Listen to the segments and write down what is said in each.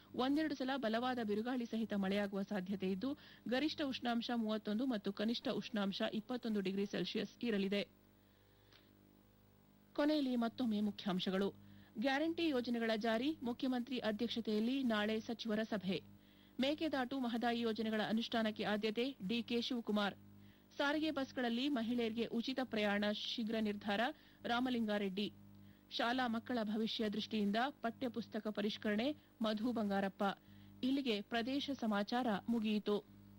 ಒಂದೆರಡು ಸಲ ಬಲವಾದ ಬಿರುಗಾಳಿ ಸಹಿತ ಮಳೆಯಾಗುವ ಸಾಧ್ಯತೆ ಇದ್ದು ಗರಿಷ್ಠ ಉಷ್ಣಾಂಶ ಮೂವತ್ತೊಂದು ಮತ್ತು ಕನಿಷ್ಠ ಉಷ್ಣಾಂಶ ಇಪ್ಪತ್ತೊಂದು ಡಿಗ್ರಿ ಸೆಲ್ಸಿಯಸ್ ಇರಲಿದೆ ಕೊನೆಯಲ್ಲಿ ಮತ್ತೊಮ್ಮೆ ಮುಖ್ಯಾಂಶಗಳು ಗ್ಯಾರಂಟಿ ಯೋಜನೆಗಳ ಜಾರಿ ಮುಖ್ಯಮಂತ್ರಿ ಅಧ್ಯಕ್ಷತೆಯಲ್ಲಿ ನಾಳೆ ಸಚಿವರ ಸಭೆ ಮೇಕೆದಾಟು ಮಹದಾಯಿ ಯೋಜನೆಗಳ ಅನುಷ್ಠಾನಕ್ಕೆ ಆದ್ಯತೆ ಡಿಕೆ ಶಿವಕುಮಾರ್ ಸಾರಿಗೆ ಬಸ್ಗಳಲ್ಲಿ ಮಹಿಳೆಯರಿಗೆ ಉಚಿತ ಪ್ರಯಾಣ ಶೀಘ್ರ ನಿರ್ಧಾರ ರಾಮಲಿಂಗಾರೆಡ್ಡಿ ಶಾಲಾ ಮಕ್ಕಳ ಭವಿಷ್ಯ ದೃಷ್ಟಿಯಿಂದ ಪಠ್ಯಪುಸ್ತಕ ಪರಿಷ್ಕರಣೆ ಮಧು ಬಂಗಾರಪ್ಪ ಇಲ್ಲಿಗೆ ಪ್ರದೇಶ ಸಮಾಚಾರ ಮುಗಿಯಿತು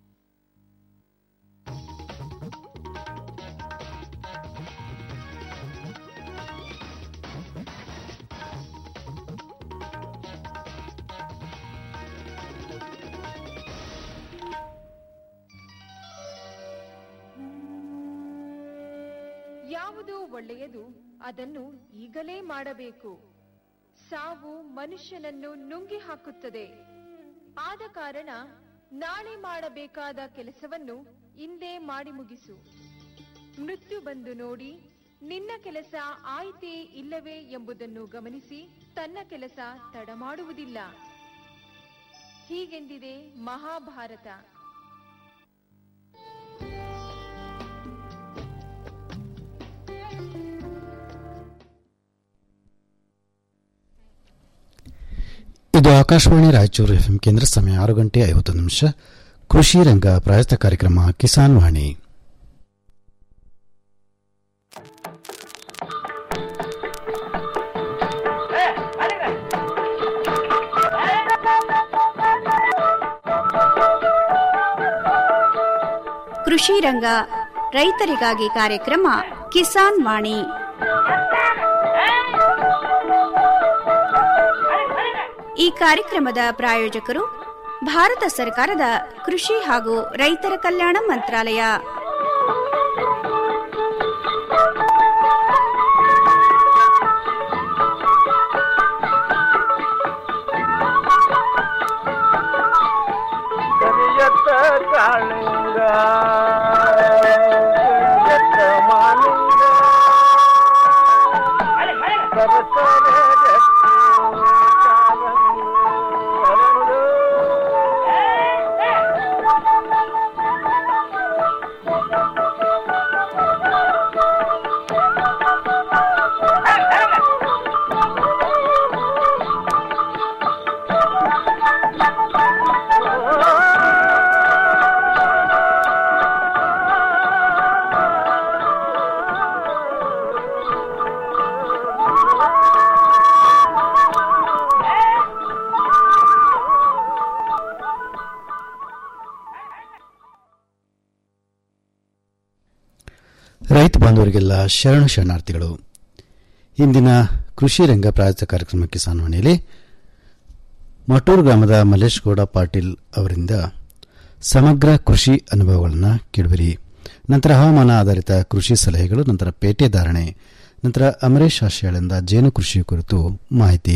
ಯಾವುದು ಒಳ್ಳೆಯದು ಅದನ್ನು ಈಗಲೇ ಮಾಡಬೇಕು ಸಾವು ಮನುಷ್ಯನನ್ನು ನುಂಗಿ ಹಾಕುತ್ತದೆ ಆದ ಕಾರಣ ನಾಳೆ ಮಾಡಬೇಕಾದ ಕೆಲಸವನ್ನು ಇಂದೇ ಮಾಡಿ ಮುಗಿಸು ಮೃತ್ಯು ಬಂದು ನೋಡಿ ನಿನ್ನ ಕೆಲಸ ಆಯ್ತೇ ಇಲ್ಲವೇ ಎಂಬುದನ್ನು ಗಮನಿಸಿ ತನ್ನ ಕೆಲಸ ತಡ ಮಾಡುವುದಿಲ್ಲ ಹೀಗೆಂದಿದೆ ಮಹಾಭಾರತ ಇದು ಆಕಾಶವಾಣಿ ರಾಯಚೂರು ಎಫ್ಎಂ ಕೇಂದ್ರ ಸಮಯ ಆರು ಗಂಟೆ ಐವತ್ತು ನಿಮಿಷ ಕೃಷಿ ರಂಗ ಪ್ರಾಯತ ಕಾರ್ಯಕ್ರಮ ಕಿಸಾನ್ ವಾಣಿ ಕೃಷಿ ರಂಗ ರೈತರಿಗಾಗಿ ಕಾರ್ಯಕ್ರಮ ಕಿಸಾನ್ ವಾಣಿ ಈ ಕಾರ್ಯಕ್ರಮದ ಪ್ರಾಯೋಜಕರು ಭಾರತ ಸರ್ಕಾರದ ಕೃಷಿ ಹಾಗೂ ರೈತರ ಕಲ್ಯಾಣ ಮಂತ್ರಾಲಯ ಕರಿಯತ್ತ ಕಾಳಿಂಗ ಕರಿಯತ್ತ ಮಾಲಿಂಗ ಸರಸರ ಗಟ್ಟಿ ಕಾಲಂಗಿ ಹರಡು. ರೈತ ಬಾಂಧವರಿಗೆಲ್ಲ ಶರಣು ಶರಣಾರ್ಥಿಗಳು ಇಂದಿನ ಕೃಷಿ ರಂಗ ಪ್ರಾಯೋಜಿತ ಕಾರ್ಯಕ್ರಮ ಕಿಸಾನ್ ವಾಣಿಯಲ್ಲಿ ಮಟೂರು ಗ್ರಾಮದ ಮಲ್ಲೇಶ್ ಗೌಡ ಪಾಟೀಲ್ ಅವರಿಂದ ಸಮಗ್ರ ಕೃಷಿ ಅನುಭವಗಳನ್ನು ಕೇಳುವಿರಿ ನಂತರ ಹವಾಮಾನ ಆಧಾರಿತ ಕೃಷಿ ಸಲಹೆಗಳು ನಂತರ ಪೇಟೆ ಧಾರಣೆ ನಂತರ ಅಮರೇಶ್ ಆಶಯಾಳಿಂದ ಜೇನು ಕೃಷಿ ಕುರಿತು ಮಾಹಿತಿ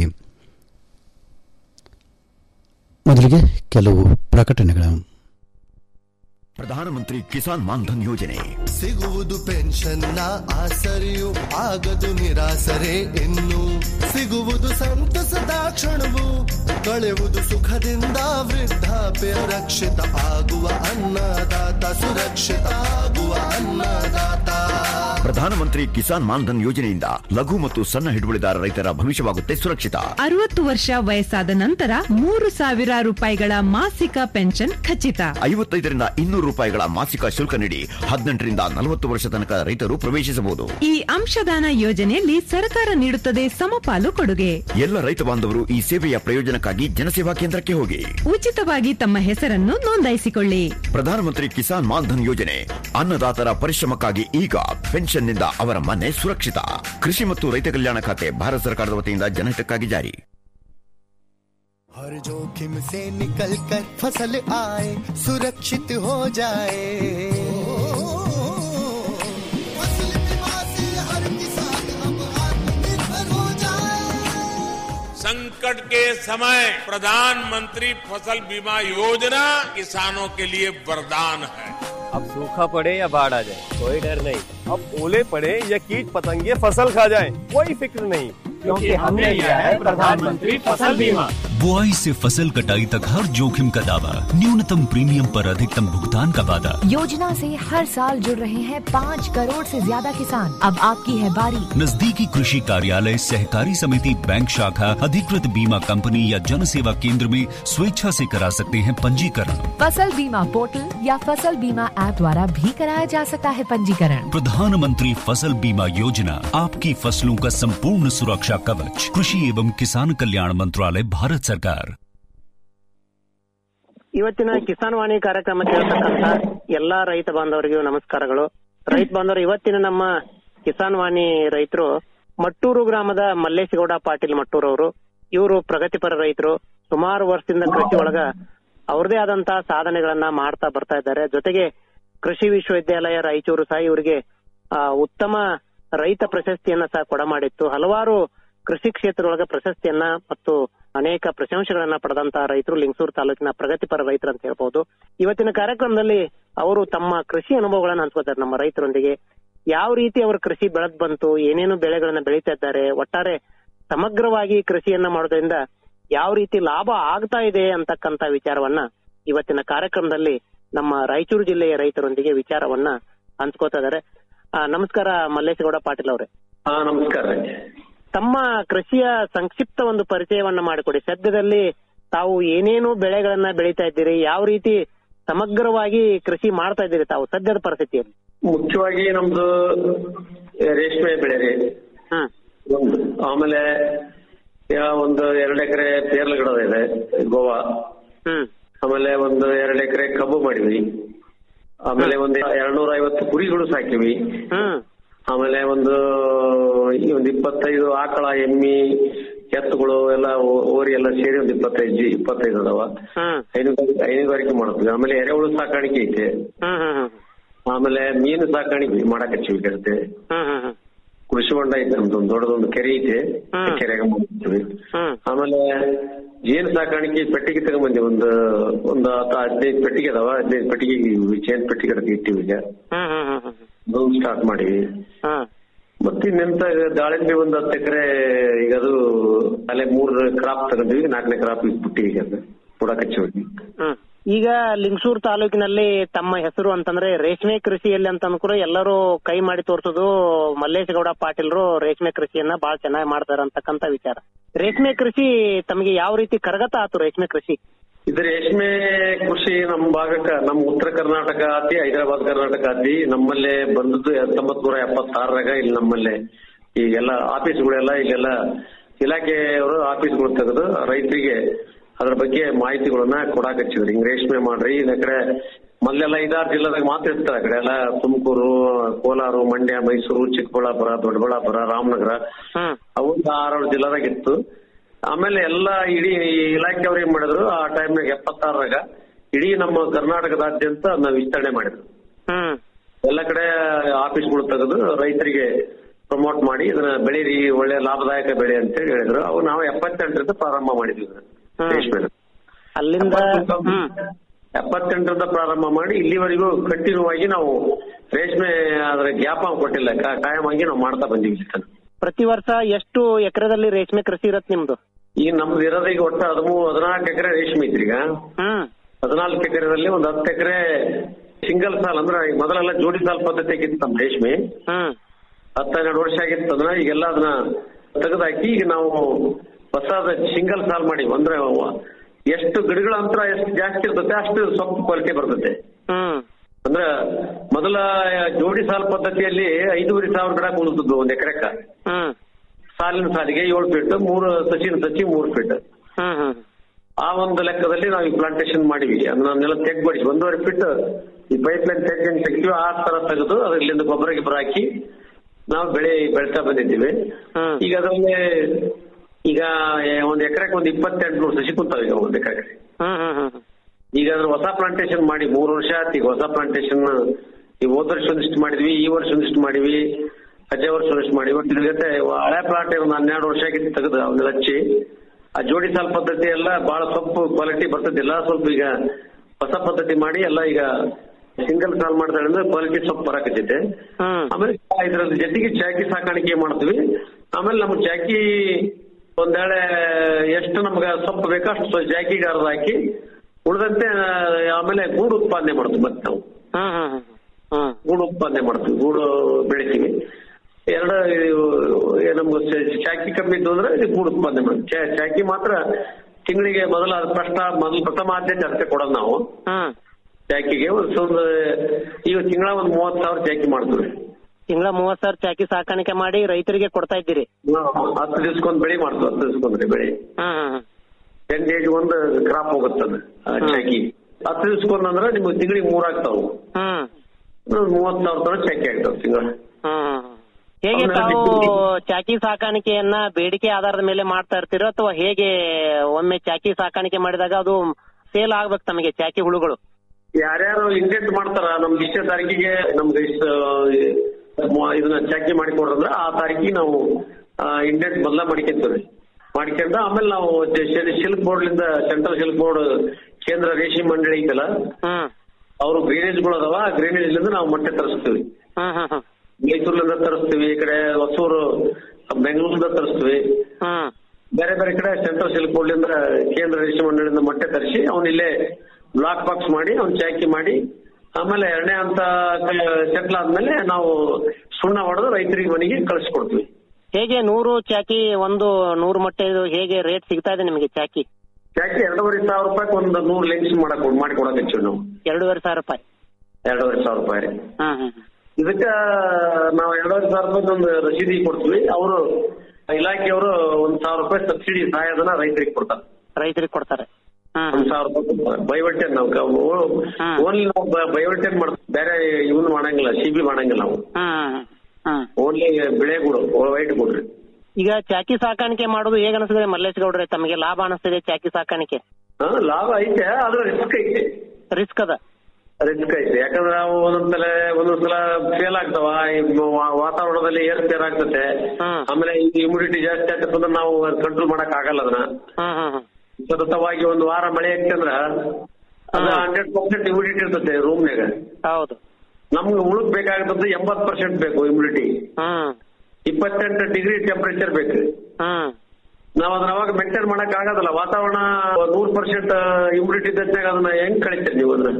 ಮೊದಲಿಗೆ ಕೆಲವು ಪ್ರಕಟಣೆಗಳು ಪ್ರಧಾನಮಂತ್ರಿ ಕಿಸಾನ್ ಮಾನ್ಧನ್ ಯೋಜನೆ ಸಿಗುವುದು ಪೆನ್ಷನ್ನ ಆಸರೆಯು ಆಗದು ನಿರಾಸರೆ ಇನ್ನು ಸಿಗುವುದು ಸಂತಸದ ಕ್ಷಣವು ಕಳೆಯುವುದು ಸುಖದಿಂದ ವೃದ್ಧಾಪ್ಯ ರಕ್ಷಿತ ಆಗುವ ಅನ್ನದಾತ ಸುರಕ್ಷಿತ ಆಗುವ ಅನ್ನದಾತ ಪ್ರಧಾನಮಂತ್ರಿ ಕಿಸಾನ್ ಮಾನ್ಧನ್ ಯೋಜನೆಯಿಂದ ಲಘು ಮತ್ತು ಸಣ್ಣ ಹಿಡುವಳಿದಾರ ರೈತರ ಭವಿಷ್ಯವಾಗುತ್ತೆ ಸುರಕ್ಷಿತ ಅರವತ್ತು ವರ್ಷ ವಯಸ್ಸಾದ ನಂತರ ಮೂರು ಸಾವಿರ ರೂಪಾಯಿಗಳ ಮಾಸಿಕ ಪೆನ್ಷನ್ ಖಚಿತ ಐವತ್ತೈದರಿಂದ ಇನ್ನೂರು ರೂಪಾಯಿಗಳ ಮಾಸಿಕ ಶುಲ್ಕ ನೀಡಿ ಹದಿನೆಂಟರಿಂದ ನಲವತ್ತು ವರ್ಷ ತನಕ ರೈತರು ಪ್ರವೇಶಿಸಬಹುದು ಈ ಅಂಶದಾನ ಯೋಜನೆಯಲ್ಲಿ ಸರ್ಕಾರ ನೀಡುತ್ತದೆ ಸಮಪಾಲು ಕೊಡುಗೆ ಎಲ್ಲ ರೈತ ಬಾಂಧವರು ಈ ಸೇವೆಯ ಪ್ರಯೋಜನಕ್ಕಾಗಿ ಜನಸೇವಾ ಕೇಂದ್ರಕ್ಕೆ ಹೋಗಿ ಉಚಿತವಾಗಿ ತಮ್ಮ ಹೆಸರನ್ನು ನೋಂದಾಯಿಸಿಕೊಳ್ಳಿ ಪ್ರಧಾನಮಂತ್ರಿ ಕಿಸಾನ್ ಮಾನ್ಧನ್ ಯೋಜನೆ ಅನ್ನದಾತರ ಪರಿಶ್ರಮಕ್ಕಾಗಿ ಈಗ ಪೆನ್ಷನ್ನಿಂದ ಅವರ ಮನೆ ಸುರಕ್ಷಿತ ಕೃಷಿ ಮತ್ತು ರೈತ ಕಲ್ಯಾಣ ಖಾತೆ ಭಾರತ ಸರ್ಕಾರದ ವತಿಯಿಂದ ಜನಹಿತಕ್ಕಾಗಿ ಜಾರಿ हर जोखिम से निकल कर फसल आए सुरक्षित हो जाए फसल बीमा से हर किसान अब आत्मनिर्भर हो जाए संकट के समय प्रधानमंत्री फसल बीमा योजना किसानों के लिए वरदान है अब सूखा पड़े या बाढ़ आ जाए कोई डर नहीं अब ओले पड़े या कीट पतंगे फसल खा जाए कोई फिक्र नहीं क्योंकि हमने लिया है प्रधानमंत्री फसल बीमा बुआई से फसल कटाई तक हर जोखिम का दावा न्यूनतम प्रीमियम पर अधिकतम भुगतान का वादा योजना से हर साल जुड़ रहे हैं पाँच करोड़ से ज्यादा किसान अब आपकी है बारी नजदीकी कृषि कार्यालय सहकारी समिति बैंक शाखा अधिकृत बीमा कंपनी या जन सेवा केंद्र में स्वेच्छा से करा सकते हैं पंजीकरण फसल बीमा पोर्टल या फसल बीमा ऐप द्वारा भी कराया जा सकता है पंजीकरण प्रधानमंत्री फसल बीमा योजना आपकी फसलों का संपूर्ण सुरक्षा कवच कृषि एवं किसान कल्याण मंत्रालय भारत सरकार ಇವತ್ತಿನ ಕಿಸಾನ್ ವಾಣಿ ಕಾರ್ಯಕ್ರಮ ಕೇಳತಕ್ಕಂತ ಎಲ್ಲಾ ರೈತ ಬಾಂಧವರಿಗೂ ನಮಸ್ಕಾರಗಳು ರೈತ ಬಾಂಧವರು ಇವತ್ತಿನ ನಮ್ಮ ಕಿಸಾನ್ ವಾಣಿ ರೈತರು ಮಟ್ಟೂರು ಗ್ರಾಮದ ಮಲ್ಲೇಶಗೌಡ ಪಾಟೀಲ್ ಮಟ್ಟೂರ್ ಅವರು ಇವರು ಪ್ರಗತಿಪರ ರೈತರು ಸುಮಾರು ವರ್ಷದಿಂದ ಕೃಷಿ ಒಳಗ ಅವ್ರದೇ ಆದಂತಹ ಸಾಧನೆಗಳನ್ನ ಮಾಡ್ತಾ ಬರ್ತಾ ಇದ್ದಾರೆ ಜೊತೆಗೆ ಕೃಷಿ ವಿಶ್ವವಿದ್ಯಾಲಯ ರಾಯಚೂರು ಸಹ ಇವರಿಗೆ ಆ, ಉತ್ತಮ ರೈತ ಪ್ರಶಸ್ತಿಯನ್ನ ಸಹ ಕೊಡಮಾಡಿತ್ತು ಹಲವಾರು ಕೃಷಿ ಕ್ಷೇತ್ರದೊಳಗ ಪ್ರಶಸ್ತಿಯನ್ನ ಮತ್ತು ಅನೇಕ ಪ್ರಶಂಸೆಗಳನ್ನ ಪಡೆದಂತಹ ರೈತರು ಲಿಂಗಸೂರು ತಾಲೂಕಿನ ಪ್ರಗತಿಪರ ರೈತರು ಅಂತ ಹೇಳ್ಬಹುದು ಇವತ್ತಿನ ಕಾರ್ಯಕ್ರಮದಲ್ಲಿ ಅವರು ತಮ್ಮ ಕೃಷಿ ಅನುಭವಗಳನ್ನ ಹಂಚ್ಕೋತಾರೆ ನಮ್ಮ ರೈತರೊಂದಿಗೆ ಯಾವ ರೀತಿ ಅವರ ಕೃಷಿ ಬೆಳೆದ್ ಬಂತು ಏನೇನು ಬೆಳೆಗಳನ್ನ ಬೆಳೀತಾ ಇದ್ದಾರೆ ಒಟ್ಟಾರೆ ಸಮಗ್ರವಾಗಿ ಕೃಷಿಯನ್ನ ಮಾಡೋದ್ರಿಂದ ಯಾವ ರೀತಿ ಲಾಭ ಆಗ್ತಾ ಇದೆ ಅಂತಕ್ಕಂತ ವಿಚಾರವನ್ನ ಇವತ್ತಿನ ಕಾರ್ಯಕ್ರಮದಲ್ಲಿ ನಮ್ಮ ರಾಯಚೂರು ಜಿಲ್ಲೆಯ ರೈತರೊಂದಿಗೆ ವಿಚಾರವನ್ನ ಹಂಚ್ಕೋತಾ ಇದ್ದಾರೆ ಆ, ನಮಸ್ಕಾರ ಮಲ್ಲೇಶಗೌಡ ಪಾಟೀಲ್ ಅವರೇ ಹಾ ನಮಸ್ಕಾರ ತಮ್ಮ ಕೃಷಿಯ ಸಂಕ್ಷಿಪ್ತ ಒಂದು ಪರಿಚಯವನ್ನ ಮಾಡಿಕೊಡಿ ಸದ್ಯದಲ್ಲಿ ತಾವು ಏನೇನು ಬೆಳೆಗಳನ್ನ ಬೆಳೀತಾ ಇದ್ದೀರಿ ಯಾವ ರೀತಿ ಸಮಗ್ರವಾಗಿ ಕೃಷಿ ಮಾಡ್ತಾ ಇದ್ದೀರಿ ತಾವು ಸದ್ಯದ ಪರಿಸ್ಥಿತಿಯಲ್ಲಿ ಮುಖ್ಯವಾಗಿ ನಮ್ದು ರೇಷ್ಮೆ ಬೆಳೆ ರೀ ಒಂದು ಆಮೇಲೆ ಯಾ- ಒಂದು ಎರಡು ಎಕರೆ ಪೇರ್ಲ ಗಿಡ ಇದೆ ಗೋವಾ ಆಮೇಲೆ ಒಂದು ಎರಡು ಎಕರೆ ಕಬ್ಬು ಮಾಡಿವಿ ಆಮೇಲೆ ಒಂದು ಎರಡ್ನೂರ ಐವತ್ತು ಕುರಿಗಳು ಸಾಕಿವಿ ಆಮೇಲೆ ಒಂದು ಈ ಒಂದು ಇಪ್ಪತ್ತೈದು ಆಕಳ ಎಮ್ಮಿ ಎತ್ತುಗಳು ಎಲ್ಲ ಓ- ಓರಿ ಎಲ್ಲ ಸೇರಿ ಒಂದು ಇಪ್ಪತ್ತೈದು ಜಿ ಇಪ್ಪತ್ತೈದು ಅದಾವ ಹೈನುಗಾರಿಕೆ ಹೈನುಗಾರಿಕೆ ಮಾಡ್ತೀವಿ ಆಮೇಲೆ ಎರೆಹುಳು ಸಾಕಾಣಿಕೆ ಐತೆ ಆಮೇಲೆ ಮೀನು ಸಾಕಾಣಿಕೆ ಮಾಡಕ್ ಹಚ್ಚಿವಿ ಕೃಷಿ ಹೊಂಡ ಐತೆ ನಮ್ದು ಒಂದು ದೊಡ್ಡದೊಂದು ಕೆರೆ ಐತೆ ಕೆರೆಗೆ ಮಾಡ್ತೀವಿ ಆಮೇಲೆ ಜೇನು ಸಾಕಾಣಿಕೆ ಪೆಟ್ಟಿಗೆ ತಗೊಂಬಂದಿ ಒಂದು ಒಂದು ಹತ್ತು ಹದಿನೈದು ಪೆಟ್ಟಿಗೆ ಅದಾವ ಹದಿನೈದು ಪೆಟ್ಟಿಗೆ ಜೇನ್ ಪೆಟ್ಟಿಗೆ ಅದಕ್ಕೆ ಇಟ್ಟಿವಿ ಈಗ ಅದೊಂದು ಸ್ಟಾರ್ಟ್ ಮಾಡಿವಿ ಮತ್ತೆ ಇನ್ನೆಂತ ದಾಳಿಂಬೆ ಒಂದು ಹತ್ತು ಎಕರೆ ಈಗ ಅದು ಅಲ್ಲೇ ಮೂರ್ ಕ್ರಾಪ್ ತಗೊಂಡಿವಿ ನಾಲ್ಕನೇ ಕ್ರಾಪ್ ಬಿಟ್ಟಿವಿ ಈಗ ಅದು ಕೊಡಕ್ ಹಚ್ಚಿವಿ ಹ್ಮ್. ಈಗ ಲಿಂಗಸೂರು ತಾಲೂಕಿನಲ್ಲಿ ತಮ್ಮ ಹೆಸರು ಅಂತಂದ್ರೆ ರೇಷ್ಮೆ ಕೃಷಿಯಲ್ಲಿ ಅಂತ ಕೂಡ ಎಲ್ಲರೂ ಕೈ ಮಾಡಿ ತೋರ್ಸೋದು ಮಲ್ಲೇಶಗೌಡ ಪಾಟೀಲ್ರು ರೇಷ್ಮೆ ಕೃಷಿಯನ್ನ ಬಹಳ ಚೆನ್ನಾಗಿ ಮಾಡ್ತಾರೆ ಅಂತಕ್ಕಂತ ವಿಚಾರ ರೇಷ್ಮೆ ಕೃಷಿ ತಮಗೆ ಯಾವ ರೀತಿ ಕರಗತ ಆತು ರೇಷ್ಮೆ ಕೃಷಿ ಇದು ರೇಷ್ಮೆ ಕೃಷಿ ನಮ್ಮ ಭಾಗಕ್ಕ ನಮ್ಮ ಉತ್ತರ ಕರ್ನಾಟಕ ಆತಿ ಹೈದರಾಬಾದ್ ಕರ್ನಾಟಕ ಆತಿ ನಮ್ಮಲ್ಲೇ ಬಂದದ್ದು ಹತ್ತೊಂಬತ್ ನೂರ ಎಪ್ಪತ್ತಾರರಾಗ ಇಲ್ಲಿ ನಮ್ಮಲ್ಲೇ ಈಗೆಲ್ಲ ಆಫೀಸ್ಗಳೆಲ್ಲ ಈಗೆಲ್ಲ ಇಲಾಖೆಯವರು ಆಫೀಸ್ಗಳು ತೆಗೆದು ರೈತರಿಗೆ ಅದ್ರ ಬಗ್ಗೆ ಮಾಹಿತಿಗಳನ್ನ ಕೊಡಾಕ್ ಹಚ್ಚಿದ್ರು ಹಿಂಗ್ ರೇಷ್ಮೆ ಮಾಡ್ರಿ ಈ ಕಡೆ ಮೊದಲೆಲ್ಲ ಐದಾರು ಜಿಲ್ಲೆದಾಗ ಮಾತ್ರ ಇರ್ತಾರೆ ಆ ಕಡೆ ಎಲ್ಲ ತುಮಕೂರು ಕೋಲಾರ ಮಂಡ್ಯ ಮೈಸೂರು ಚಿಕ್ಕಬಳ್ಳಾಪುರ ದೊಡ್ಡಬಳ್ಳಾಪುರ ರಾಮನಗರ ಅವು ಆರೇಳು ಜಿಲ್ಲಾದಾಗ ಇತ್ತು ಆಮೇಲೆ ಎಲ್ಲ ಇಡೀ ಇಲಾಖೆಯವ್ರು ಏನ್ ಮಾಡಿದ್ರು ಆ ಟೈಮ್ನಾಗ ಎಪ್ಪತ್ತಾರರಾಗ ಇಡೀ ನಮ್ಮ ಕರ್ನಾಟಕದಾದ್ಯಂತ ಅದನ್ನ ವಿಸ್ತರಣೆ ಮಾಡಿದ್ರು ಎಲ್ಲ ಕಡೆ ಆಫೀಸ್ಗಳು ತೆಗೆದು ರೈತರಿಗೆ ಪ್ರಮೋಟ್ ಮಾಡಿ ಇದನ್ನ ಬೆಳೀರಿ ಒಳ್ಳೆ ಲಾಭದಾಯಕ ಬೆಳೆ ಅಂತ ಹೇಳಿ ಹೇಳಿದ್ರು ಅವು ನಾವು ಎಪ್ಪತ್ತೆಂಟರಿಂದ ಪ್ರಾರಂಭ ಮಾಡಿದ್ವಿ ಇದನ್ನ. ರೇಷ್ಮೆನ ಅಲ್ಲಿಂದ ಎಪ್ಪತ್ತೆಂಟರಿಂದ ಪ್ರಾರಂಭ ಮಾಡಿ ಇಲ್ಲಿವರೆಗೂ ಕಂಟಿನ್ಯೂ ಆಗಿ ನಾವು ರೇಷ್ಮೆ ಅದರ ಗ್ಯಾಪ್ ಕೊಟ್ಟಿಲ್ಲ ಕಾ- ಕಾಯಂ ಆಗಿ ನಾವು ಮಾಡ್ತಾ ಬಂದೀವಿ ಇದನ್ನ. ಪ್ರತಿ ವರ್ಷ ಎಷ್ಟು ಎಕರೆದಲ್ಲಿ ರೇಷ್ಮೆ ಕೃಷಿ ಇರತ್ ನಿಮ್ದು ಈಗ ನಮ್ದು ಇರೋದು ಈಗ ಒಟ್ಟು ಹದಿಮೂರು ಹದಿನಾಲ್ಕು ಎಕರೆ ರೇಷ್ಮೆ ಐತ್ರಿ ಈಗ ಹದಿನಾಲ್ಕು ಎಕರೆದಲ್ಲಿ ಒಂದು ಹತ್ತು ಎಕರೆ ಸಿಂಗಲ್ ಸಾಲ್ ಅಂದ್ರೆ ಈಗ ಮೊದಲೆಲ್ಲ ಜೋಡಿ ಸಾಲ್ ಪದ್ಧತಿ ಆಗಿತ್ತು ನಮ್ಮ ರೇಷ್ಮೆ ಹತ್ತೆರಡು ವರ್ಷ ಆಗಿತ್ತು ಅದನ್ನ ಈಗೆಲ್ಲ ಅದನ್ನ ತೆಗೆದಾಕಿ ಈಗ ನಾವು ಹೊಸದ ಸಿಂಗಲ್ ಸಾಲ್ ಮಾಡಿ ಅಂದ್ರೆ ಎಷ್ಟು ಗಿಡಗಳ ಅಂತರ ಎಷ್ಟು ಜಾಸ್ತಿ ಇರ್ತದೆ ಅಷ್ಟು ಸೊಪ್ಪು ಕ್ವಾಲಿಟಿ ಬರ್ತದೆ ಅಂದ್ರ ಮೊದಲ ಜೋಡಿ ಸಾಲ್ ಪದ್ಧತಿಯಲ್ಲಿ ಐದೂವರೆ ಸಾವಿರ ಗಿಡ ಕುಂದಿದ್ದು ಒಂದ್ ಎಕರೆಕ ಸಾಲಿನ ಸಾಲಿಗೆ ಏಳು ಫೀಟ್ ಮೂರು ಸಚಿನ ಸಚಿ ಮೂರು ಫೀಟ್ ಆ ಒಂದು ಲೆಕ್ಕದಲ್ಲಿ ನಾವು ಈ ಪ್ಲಾಂಟೇಶನ್ ಮಾಡಿವಿ ಅದನ್ನೆಲ್ಲ ತೆಗ್ಬಡಿಸಿ ಒಂದೂವರೆ ಫೀಟ್ ಈ ಪೈಪ್ ಲೈನ್ ತೆಗ್ದು ತೆಗ್ತೀವಿ ಆ ತರ ತೆಗೆದು ಅದರಿಂದ ಗೊಬ್ಬರ ಗಿಬ್ಬರ ಹಾಕಿ ನಾವು ಬೆಳೆ ಬೆಳ್ತಾ ಬಂದಿದ್ದೀವಿ ಈಗ ಅದರಲ್ಲಿ ಈಗ ಒಂದ್ ಎಕರೆಗೆ ಒಂದ್ ಇಪ್ಪತ್ತೆಂಟು ನೂರು ಸಸಿ ಕುಂತಾವ ಈಗ ಒಂದ್ ಎಕರೆಗೆ ಈಗ ಅದ್ರ ಹೊಸ ಪ್ಲಾಂಟೇಶನ್ ಮಾಡಿ ಮೂರು ವರ್ಷ ಆಯ್ತು ಈಗ ಹೊಸ ಪ್ಲಾಂಟೇಶನ್ ಈ ಹೋದ ವರ್ಷ ಒಂದಿಷ್ಟು ಮಾಡಿದ್ವಿ ಈ ವರ್ಷ ಒಂದಿಷ್ಟು ಮಾಡಿವಿ ಅಜಯ ವರ್ಷ ಒಂದಿಷ್ಟು ಮಾಡಿವಿ ಒಟ್ಟು ಇದ್ರ ಜೊತೆ ಹಳೆ ಪ್ಲಾಂಟ್ ಒಂದು ಹನ್ನೆರಡು ವರ್ಷ ಆಗಿತ್ತು ತೆಗೆದು ಅವನ್ನ ಹಚ್ಚಿ ಆ ಜೋಡಿ ಸಾಲ್ ಪದ್ಧತಿ ಎಲ್ಲ ಬಹಳ ಸೊಪ್ಪು ಕ್ವಾಲಿಟಿ ಬರ್ತದಿಲ್ಲ ಸ್ವಲ್ಪ ಈಗ ಹೊಸ ಪದ್ಧತಿ ಮಾಡಿ ಎಲ್ಲ ಈಗ ಸಿಂಗಲ್ ಸಾಲ್ ಮಾಡ್ತಾರೆ ಅಂದ್ರೆ ಕ್ವಾಲಿಟಿ ಸೊಪ್ಪು ಬರಾಕತ್ತೈತೆ ಆಮೇಲೆ ಇದ್ರಲ್ಲಿ ಜೊತೆಗೆ ಚಾಕಿ ಸಾಕಾಣಿಕೆ ಮಾಡ್ತೀವಿ ಆಮೇಲೆ ನಮ್ಮ ಚಾಕಿ ಒಂದ್ ವೇಳೆ ಎಷ್ಟು ನಮ್ಗೆ ಸೊಪ್ಪು ಬೇಕೋ ಅಷ್ಟು ಜಾಕಿಗೆ ಅರ್ಧ ಹಾಕಿ ಉಳಿದಂತೆ ಆಮೇಲೆ ಗೂಡು ಉತ್ಪಾದನೆ ಮಾಡ್ತೀವಿ ಮತ್ತೆ ನಾವು ಗೂಡು ಉತ್ಪಾದನೆ ಮಾಡ್ತೀವಿ ಗೂಡು ಬೆಳಿತೀವಿ ಎರಡು ಇವು ನಮ್ಗೆ ಚ- ಚಾಕಿ ಕಮ್ಮಿ ಇದ್ದು ಅಂದ್ರೆ ಇದು ಗೂಡು ಉತ್ಪಾದನೆ ಮಾಡ್ತೀವಿ ಚಾ- ಚಾಕಿ ಮಾತ್ರ ತಿಂಗಳಿಗೆ ಮೊದಲ ಅದು ಫಸ್ಟ್ ಮೊದಲು ಪ್ರಥಮ ಆದ್ಯತೆ ಅದಕ್ಕೆ ಕೊಡೋದು ನಾವು ಚಾಕಿಗೆ ಒಂದು ಒಂದು ಈಗ ತಿಂಗಳ ಒಂದ್ ಮೂವತ್ ಸಾವಿರ ಚಾಕಿ ಮಾಡ್ತೀವಿ ತಿಂಗಳ ಮೂವತ್ ಸಾವಿರ ಚಾಕಿ ಸಾಕಾಣಿಕೆ ಮಾಡಿ ರೈತರಿಗೆ ಕೊಡ್ತಾ ಇದ್ದೀರಿ ಹತ್ತು ದಿವ್ಸಕ್ಕೊಂದ್ ಬೆಳೆ ಮಾಡ್ತೀವಿ ಹತ್ತು ದಿವ್ಸಕ್ಕೊಂದ್ರಿ ಬೆಳೆ ಟೆನ್ ಡೇಸ್ ಒಂದು ಕ್ರಾಪ್ ಹೋಗುತ್ತದ ಚಾಕಿ ಹತ್ತು ದಿವ್ಸಕ್ಕೊಂದ್ ಅಂದ್ರೆ ನಿಮ್ಗೆ ತಿಂಗಳಿಗೆ ಮೂರ್ ಆಗ್ತಾವ ಮೂವತ್ ಸಾವಿರ ತನಕ ಚಾಕಿ ಆಗ್ತಾವ ತಿಂಗಳ ಹೇಗೆ ತಾವು ಚಾಕಿ ಸಾಕಾಣಿಕೆಯನ್ನ ಬೇಡಿಕೆ ಆಧಾರದ ಮೇಲೆ ಮಾಡ್ತಾ ಇರ್ತೀರೋ ಅಥವಾ ಹೇಗೆ ಒಮ್ಮೆ ಚಾಕಿ ಸಾಕಾಣಿಕೆ ಮಾಡಿದಾಗ ಅದು ಸೇಲ್ ಆಗ್ಬೇಕು ತಮಗೆ ಚಾಕಿ ಹುಳುಗಳು ಯಾರ್ಯಾರು ಇಂಡೆಂಟ್ ಮಾಡ್ತಾರ ನಮ್ಗೆ ಇಷ್ಟೇ ತಾರೀಕಿಗೆ ನಮ್ಗೆ ಇಷ್ಟ ಮ- ಇದನ್ನ ಚಾಕಿ ಮಾಡಿಕೊಡ್ರಂದ್ರ ಆ ತಾರೀಕಿಗೆ ನಾವು ಇಂಡೆಂಟ್ ಮೊದಲ ಮಾಡ್ಕೊಂತೀವಿ ಮಾಡ್ಕೊಂಡು ಆಮೇಲೆ ನಾವು ಶಿಲ್ಕ್ ಬೋರ್ಡ್ ಲಿಂದ ಸೆಂಟ್ರಲ್ ಶಿಲ್ಕ್ ಬೋರ್ಡ್ ಕೇಂದ್ರ ರೇಷ್ಮೆ ಮಂಡಳಿ ಐತಲ್ಲ ಅವರು ಗ್ರೇನೇಜ್ಗಳು ಅದಾವ ಆ ಗ್ರೇನೇಜ್ ಲಿಂದ ನಾವು ಮೊಟ್ಟೆ ತರಿಸ್ತೀವಿ ಮೈಸೂರ್ಲಿಂದ ತರಿಸ್ತೀವಿ ಈ ಕಡೆ ಹೊಸೂರು ಬೆಂಗಳೂರಿಂದ ತರಿಸ್ತೀವಿ ಬೇರೆ ಬೇರೆ ಕಡೆ ಸೆಂಟ್ರಲ್ ಸಿಲ್ಕ್ ಬೋರ್ಡ್ ಲಿಂದ ಕೇಂದ್ರ ರೇಷ್ಮೆ ಮಂಡಳಿಯಿಂದ ಮೊಟ್ಟೆ ತರಿಸಿ ಅವ್ನ ಇಲ್ಲೇ ಬ್ಲಾಕ್ ಬಾಕ್ಸ್ ಮಾಡಿ ಅವ್ನ ಚಾಕಿ ಮಾಡಿ ಆಮೇಲೆ ಎರಡನೇ ಹಂತ ಸೆಟ್ಲ್ ಆದ್ಮೇಲೆ ನಾವು ಸುಣ್ಣ ಹೊಡೆದು ರೈತರಿಗೆ ಮನೆಗೆ ಕಳಿಸ್ಕೊಡ್ತೀವಿ ಹೇಗೆ ನೂರು ಚಾಕಿ ಒಂದು ನೂರು ಮೊಟ್ಟೆ ಇದು ಹೇಗೆ ರೇಟ್ ಸಿಗ್ತಾ ಇದೆ ನಿಮಗೆ ಚಾಕಿ ಚಾಕಿ ಎರಡೂವರೆ ಸಾವಿರ ರೂಪಾಯಿ ಒಂದು ನೂರು ಲೆನ್ಸ್ ಮಾಡಕ್ ಮಾಡಿ ಕೊಡಕ್ ಹಚ್ಚು ನಾವು ಎರಡೂವರೆ ಸಾವಿರ ರೂಪಾಯಿ ಎರಡೂವರೆ ಸಾವಿರ ರೂಪಾಯಿ ರೀ ಹ್ಮ್ ಹ್ಮ್ ಇದಕ್ಕ ನಾವು ಎರಡೂವರೆ ಸಾವಿರ ರೂಪಾಯಿ ಒಂದು ರಸೀದಿ ಕೊಡ್ತೀವಿ ಅವರು ಇಲಾಖೆಯವರು ಒಂದ್ ಸಾವಿರ ರೂಪಾಯಿ ಸಬ್ಸಿಡಿ ಸಹಾಯಧನ ರೈತರಿಗೆ ಕೊಡ್ತಾರೆ ರೈತರಿಗೆ ಕೊಡ್ತಾರೆ ಒಂದ್ ಸಾವಿರ ರೂಪಾಯಿ ಬೈವಟ್ಟೆನ್ ನಾವು ಓನ್ಲಿ ನಾವು ಬೈವಟ್ಟೆನ್ ಮಾಡ್ತೀವಿ ಬೇರೆ ಇವನ್ ಮಾಡಂಗಿಲ್ಲ ಸಿ ಬಿ ಮಾಡಂಗಿಲ್ಲ ನಾವು ಓನ್ಲಿ ಬೆಳೆಗಳು ವೈಟ್ ಕೊಡ್ರಿ ಈಗ ಚಾಕಿ ಸಾಕಾಣಿಕೆ ಮಾಡೋದು ಹೇಗೆ ಅನಿಸ್ತದೆ ಮಲ್ಲೇಶ್ ಗೌಡ್ರೆ ತಮಗೆ ಲಾಭ ಅನಿಸ್ತದೆ ಚಾಕಿ ಸಾಕಾಣಿಕೆ ಹಾ ಲಾಭ ಐತೆ ಆದ್ರೆ ರಿಸ್ಕ್ ಐತೆ ರಿಸ್ಕ್ ಅದ ರಿಸ್ಕ್ ಐತೆ ಯಾಕಂದ್ರೆ ನಾವು ಒಂದೊಂದ್ಸಲ ಒಂದೊಂದ್ಸಲ ಫೇಲ್ ಆಗ್ತಾವ ಈ ವಾ- ವಾತಾವರಣದಲ್ಲಿ ಏರ್ಪೇರ್ ಆಗ್ತತೆ ಆಮೇಲೆ ಇಮ್ಯುನಿಟಿ ಜಾಸ್ತಿ ಆಗ್ತದೆ ಅಂದ್ರೆ ನಾವು ಕಂಟ್ರೋಲ್ ಮಾಡಕ್ ಆಗಲ್ಲ ಅದನ್ನ ಸತತವಾಗಿ ಒಂದು ವಾರ ಮಳೆ ಆಗ್ತಂದ್ರ ಅದು ಹಂಡ್ರೆಡ್ ಪರ್ಸೆಂಟ್ ಇಮ್ಯುನಿಟಿ ಇರ್ತದೆ ರೂಮ್ನಾಗ ಹೌದು ನಮ್ಗೆ ಉಳುಕ್ ಬೇಕಾಗ್ತದೆ ಎಂಬತ್ ಪರ್ಸೆಂಟ್ ಬೇಕು ಇಮ್ಯುನಿಟಿ ಇಪ್ಪತ್ತೆಂಟು ಡಿಗ್ರಿ ಟೆಂಪರೇಚರ್ ಬೇಕು ನಾವ್ ಅದನ್ನ ಅವಾಗ ಮೇಂಟೈನ್ ಮಾಡಕ್ ಆಗೋದಲ್ಲ ವಾತಾವರಣ ನೂರ್ ಪರ್ಸೆಂಟ್ ಇಮ್ಯುನಿಟಿ ಇದ್ದಾಗ ಅದನ್ನ ಹೆಂಗ್ ಕಳಿತೀರಿ ನೀವು ಅದನ್ನ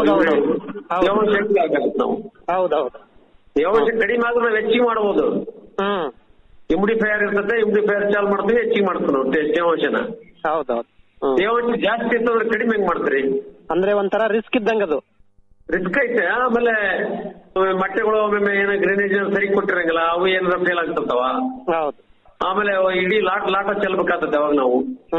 ತೇವಾಂಶ ಹೆಂಗ್ ಆಗತ್ತೆ ನಾವು ಹೌದೌದು ತೇವಾಂಶ ಕಡಿಮೆ ಆದ್ರೆ ನಾವು ಹೆಚ್ಚಿಗೆ ಮಾಡ್ಬೋದು ಹ್ಮ್ ಇಮ್ಯುಡಿಫೈಯರ್ ಇರ್ತದೆ ಇಮ್ಯುಡಿಫೈಯರ್ ಚಾಲು ಮಾಡ್ತೀವಿ ಹೆಚ್ಚಿಗೆ ಮಾಡ್ತೀವಿ ನಾವು ತೇ- ತೇವಾಂಶನ ಹೌದೌದು ತೇವಾಂಶ ಜಾಸ್ತಿ ಇತ್ತಂದ್ರೆ ಕಡಿಮೆ ಹೆಂಗ್ ಮಾಡ್ತೀರಿ ಅಂದ್ರೆ ಒಂಥರ ರಿಸ್ಕ್ ಇದ್ದಂಗ ಅದು ರಿಸ್ಕ್ ಐತೆ ಆಮೇಲೆ ಮೊಟ್ಟೆಗಳು ಒಮ್ಮೊಮ್ಮೆ ಏನೋ ಗ್ರೇನೇಜ್ ಸರಿ ಕೊಟ್ಟಿರಂಗಿಲ್ಲ ಅವು ಏನಾರ ಫೇಲ್ ಆಗ್ತಿರ್ತಾವ ಹೌದು ಆಮೇಲೆ ಅವು ಇಡೀ ಲಾಟ್ ಲಾಟ ಚೆಲ್ಬೇಕಾಗ್ತದೆ ಅವಾಗ ನಾವು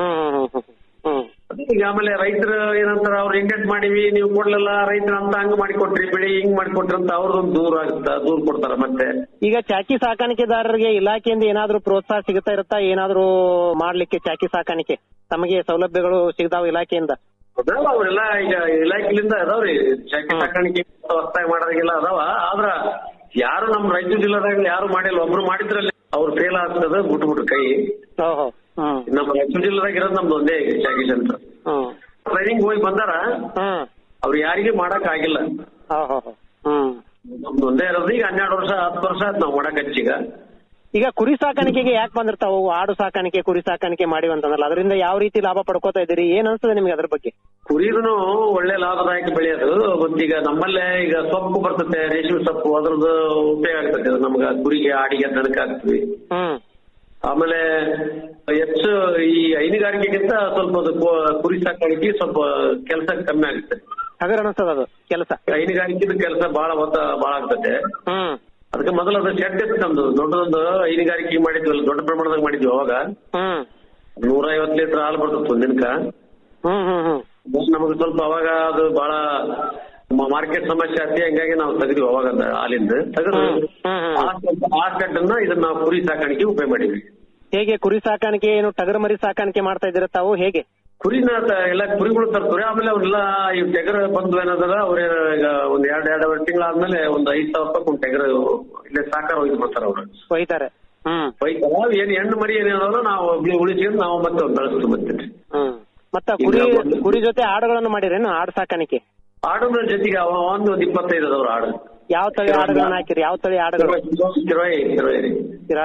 ಈಗ ಆಮೇಲೆ ರೈತರು ಏನಂತಾರ ಅವ್ರು ಇಂಡೆಂಟ್ ಮಾಡಿವಿ ನೀವು ಕೊಡ್ಲಿಲ್ಲ ರೈತರು ಅಂತ ಹಂಗ್ ಮಾಡಿಕೊಟ್ರಿ ಬೆಳಿ ಹಿಂಗ್ ಮಾಡಿಕೊಟ್ರಿ ಅಂತ ಅವ್ರದೊಂದು ದೂರ ಆಗುತ್ತ ದೂರ ಕೊಡ್ತಾರ ಮತ್ತೆ ಈಗ ಚಾಕಿ ಸಾಕಾಣಿಕೆದಾರರಿಗೆ ಇಲಾಖೆಯಿಂದ ಏನಾದ್ರೂ ಪ್ರೋತ್ಸಾಹ ಸಿಗ್ತಾ ಇರುತ್ತಾ ಏನಾದ್ರೂ ಮಾಡ್ಲಿಕ್ಕೆ ಚಾಕಿ ಸಾಕಾಣಿಕೆ ತಮಗೆ ಸೌಲಭ್ಯಗಳು ಸಿಗ್ತಾವ ಇಲಾಖೆಯಿಂದ ಅದಾವ ಅವರೆಲ್ಲ ಈಗ ಇಲಾಖೆಲಿಂದ ಅದಾವ್ರಿ ಚಾಕಿ ಸಾಕಾಣಿಕೆ ಹೊಸ್ತಾಗಿ ಮಾಡೋರಿಗೆಲ್ಲ ಅದಾವ ಆದ್ರ ಯಾರು ನಮ್ ರಾಯಚೂರು ಜಿಲ್ಲಾದಾಗ ಯಾರು ಮಾಡಿಲ್ಲ ಒಬ್ರು ಮಾಡಿದ್ರಲ್ಲಿ ಅವ್ರು ಫೇಲ್ ಆಗ್ತದ ಬಿಟ್ಟು ಬಿಟ್ಟು ಕೈ ಓಹೋ ಹ್ಮ್ ನಮ್ಮ ರಾಯಚೂರು ಜಿಲ್ಲಾದಾಗ ಇರೋದು ನಮ್ದು ಒಂದೇ ಈಗ ಚಾಕಿ ಸೆಂಟರ್ ಹ್ಮ್ ಟ್ರೈನಿಂಗ್ ಹೋಗಿ ಬಂದಾರ ಅವ್ರು ಯಾರಿಗೆ ಮಾಡಕ್ ಆಗಿಲ್ಲ ಓಹೋ ಹ್ಮ್ ನಮ್ದು ಒಂದೇ ಇರೋದು ಈಗ ಹನ್ನೆರಡು ವರ್ಷ ಹತ್ತು ವರ್ಷ ಆಯ್ತು ನಾವು ಮಾಡಕ್ ಹಚ್ಚೀಗ ಈಗ ಕುರಿ ಸಾಕಾಣಿಕೆಗೆ ಯಾಕೆ ಬಂದಿರ್ತಾವ ಅವು? ಆಡು ಸಾಕಾಣಿಕೆ ಕುರಿ ಸಾಕಾಣಿಕೆ ಮಾಡಿವಿ ಅಂತಂದ್ರಲ್ಲ ಅದರಿಂದ ಯಾವ ರೀತಿ ಲಾಭ ಪಡ್ಕೋತಾ ಇದೀರಿ ಏನ್ ಅನ್ಸ್ತದೆ ನಿಮ್ಗೆ ಅದ್ರ ಬಗ್ಗೆ ಕುರಿದೂ ಒಳ್ಳೆ ಲಾಭದಾಯಕ ಬೆಳೆಯೋದು ಮತ್ತೀಗ ನಮ್ಮಲ್ಲೇ ಈಗ ಸೊಪ್ಪು ಬರ್ತತೆ ರೇಷ್ಮೆ ಸೊಪ್ಪು ಅದ್ರದ್ದು ಉಪಯೋಗ ಆಗ್ತದೆ ಅದು ನಮ್ಗ ಕುರಿಗೆ ಆಡಿಗೆ ದನಕ್ಕೆ ಹಾಕ್ತಿವಿ ಹ್ಮ್ ಆಮೇಲೆ ಹೆಚ್ಚು ಈ ಹೈನುಗಾರಿಕೆಗಿಂತ ಸ್ವಲ್ಪ ಅದು ಕು- ಕುರಿ ಸಾಕಾಣಿಕೆ ಸ್ವಲ್ಪ ಕೆಲಸ ಕಮ್ಮಿ ಆಗುತ್ತೆ ಹಗರ್ ಅನಿಸ್ತದ ಅದು ಕೆಲಸ ಹೈನುಗಾರಿಕೆದ ಕೆಲಸ ಬಹಳ ಒತ್ತ ಬಹಳ ಆಗ್ತದೆ ಹ್ಮ್ ಅದಕ್ಕೆ ಮೊದಲು ಅದು ಶೆಡ್ ಇತ್ತು ನಮ್ದು ದೊಡ್ಡದೊಂದು ಹೈನುಗಾರಿಕೆ ಮಾಡಿದ್ವಲ್ಲ ದೊಡ್ಡ ಪ್ರಮಾಣದಾಗ ಮಾಡಿದ್ವಿ ಅವಾಗ ಹ್ಮ್ ನೂರ ಐವತ್ತು ಲೀಟರ್ ಹಾಲು ಬರ್ತಿತ್ತು ಒಂದಿನಕ ಹ್ಮ್ ಹ್ಮ್ ಹ್ಮ್ ನಮಗೆ ಸ್ವಲ್ಪ ಅವಾಗ ಅದು ಬಹಳ ಮಾರ್ಕೆಟ್ ಸಮಸ್ಯೆ ಆತಿ ಹಂಗಾಗಿ ನಾವು ತೆಗೆದ್ವಿ ಅವಾಗ ಅದ ಹಾಲಿಂದ ತೆಗೆದು ಆ ಸ್ವಲ್ಪ- ಆ ಶೆಡ್ ಅನ್ನ ಇದನ್ನ ನಾವು ಕುರಿ ಸಾಕಾಣಿಕೆ ಉಪಯೋಗ ಮಾಡಿದ್ವಿ ಹೇಗೆ ಕುರಿ ಸಾಕಾಣಿಕೆ ಏನು ಟಗರು ಮರಿ ಸಾಕಾಣಿಕೆ ಮಾಡ್ತಾ ಇದ್ದೀರಾ ತಾವು ಹೇಗೆ ಕುರಿನ ತ- ಎಲ್ಲ ಕುರಿಗಳು ತರ್ತಾರೆ ಆಮೇಲೆ ಅವನ್ನೆಲ್ಲ ಈ ಟೆಗರ್ ಬಂದು ಏನದಲ್ಲ ಅವ್ರ ಈಗ ಒಂದ್ ಎರಡ್ ಎರಡೂವರೆ ತಿಂಗಳಾದ್ಮೇಲೆ ಒಂದ್ ಐದ್ ಸಾವಿರ ರೂಪಾಯಿ ಒಂದು ಟೆಗರ್ ಇಲ್ಲೇ ಸಾಕಾರ ಒಯ್ದು ಬರ್ತಾರ ಅವ್ರು ಒಯ್ತಾರೆ ಹ್ಮ್ ಒಯ್ತಾರ ಏನ್ ಹೆಣ್ಣು ಮರಿ ಏನೇನಲ್ಲ ನಾವು ಒಬ್ಳಿ ಉಳಿಸ್ಕೊಂಡು ನಾವು ಮತ್ತೆ ಒಂದ್ ಬೆಳೆಸ್ತೀವಿ ಮತ್ತೆ ಹ್ಮ್ ಮತ್ತ ಕುರಿ ಕುರಿ ಜೊತೆ ಆಡುಗಳನ್ನು ಮಾಡಿರೇನು ಆಡು ಸಾಕಾಣಿಕೆ ಆಡುಗಳ ಜೊತೆಗೆ ಅವ ಒಂದು ಒಂದ್ ಇಪ್ಪತ್ತೈದು ಅದಾವ್ರ ಆಡು ಯಾವ ತಳಿ ಆಡುಗಳನ್ನ ಹಾಕಿರಿ ಯಾವ ತಳಿ ಆಡುಗಳು ಕಿರೋಯಿ ಕಿರೋಯಿ ಕಿರಾಯಿ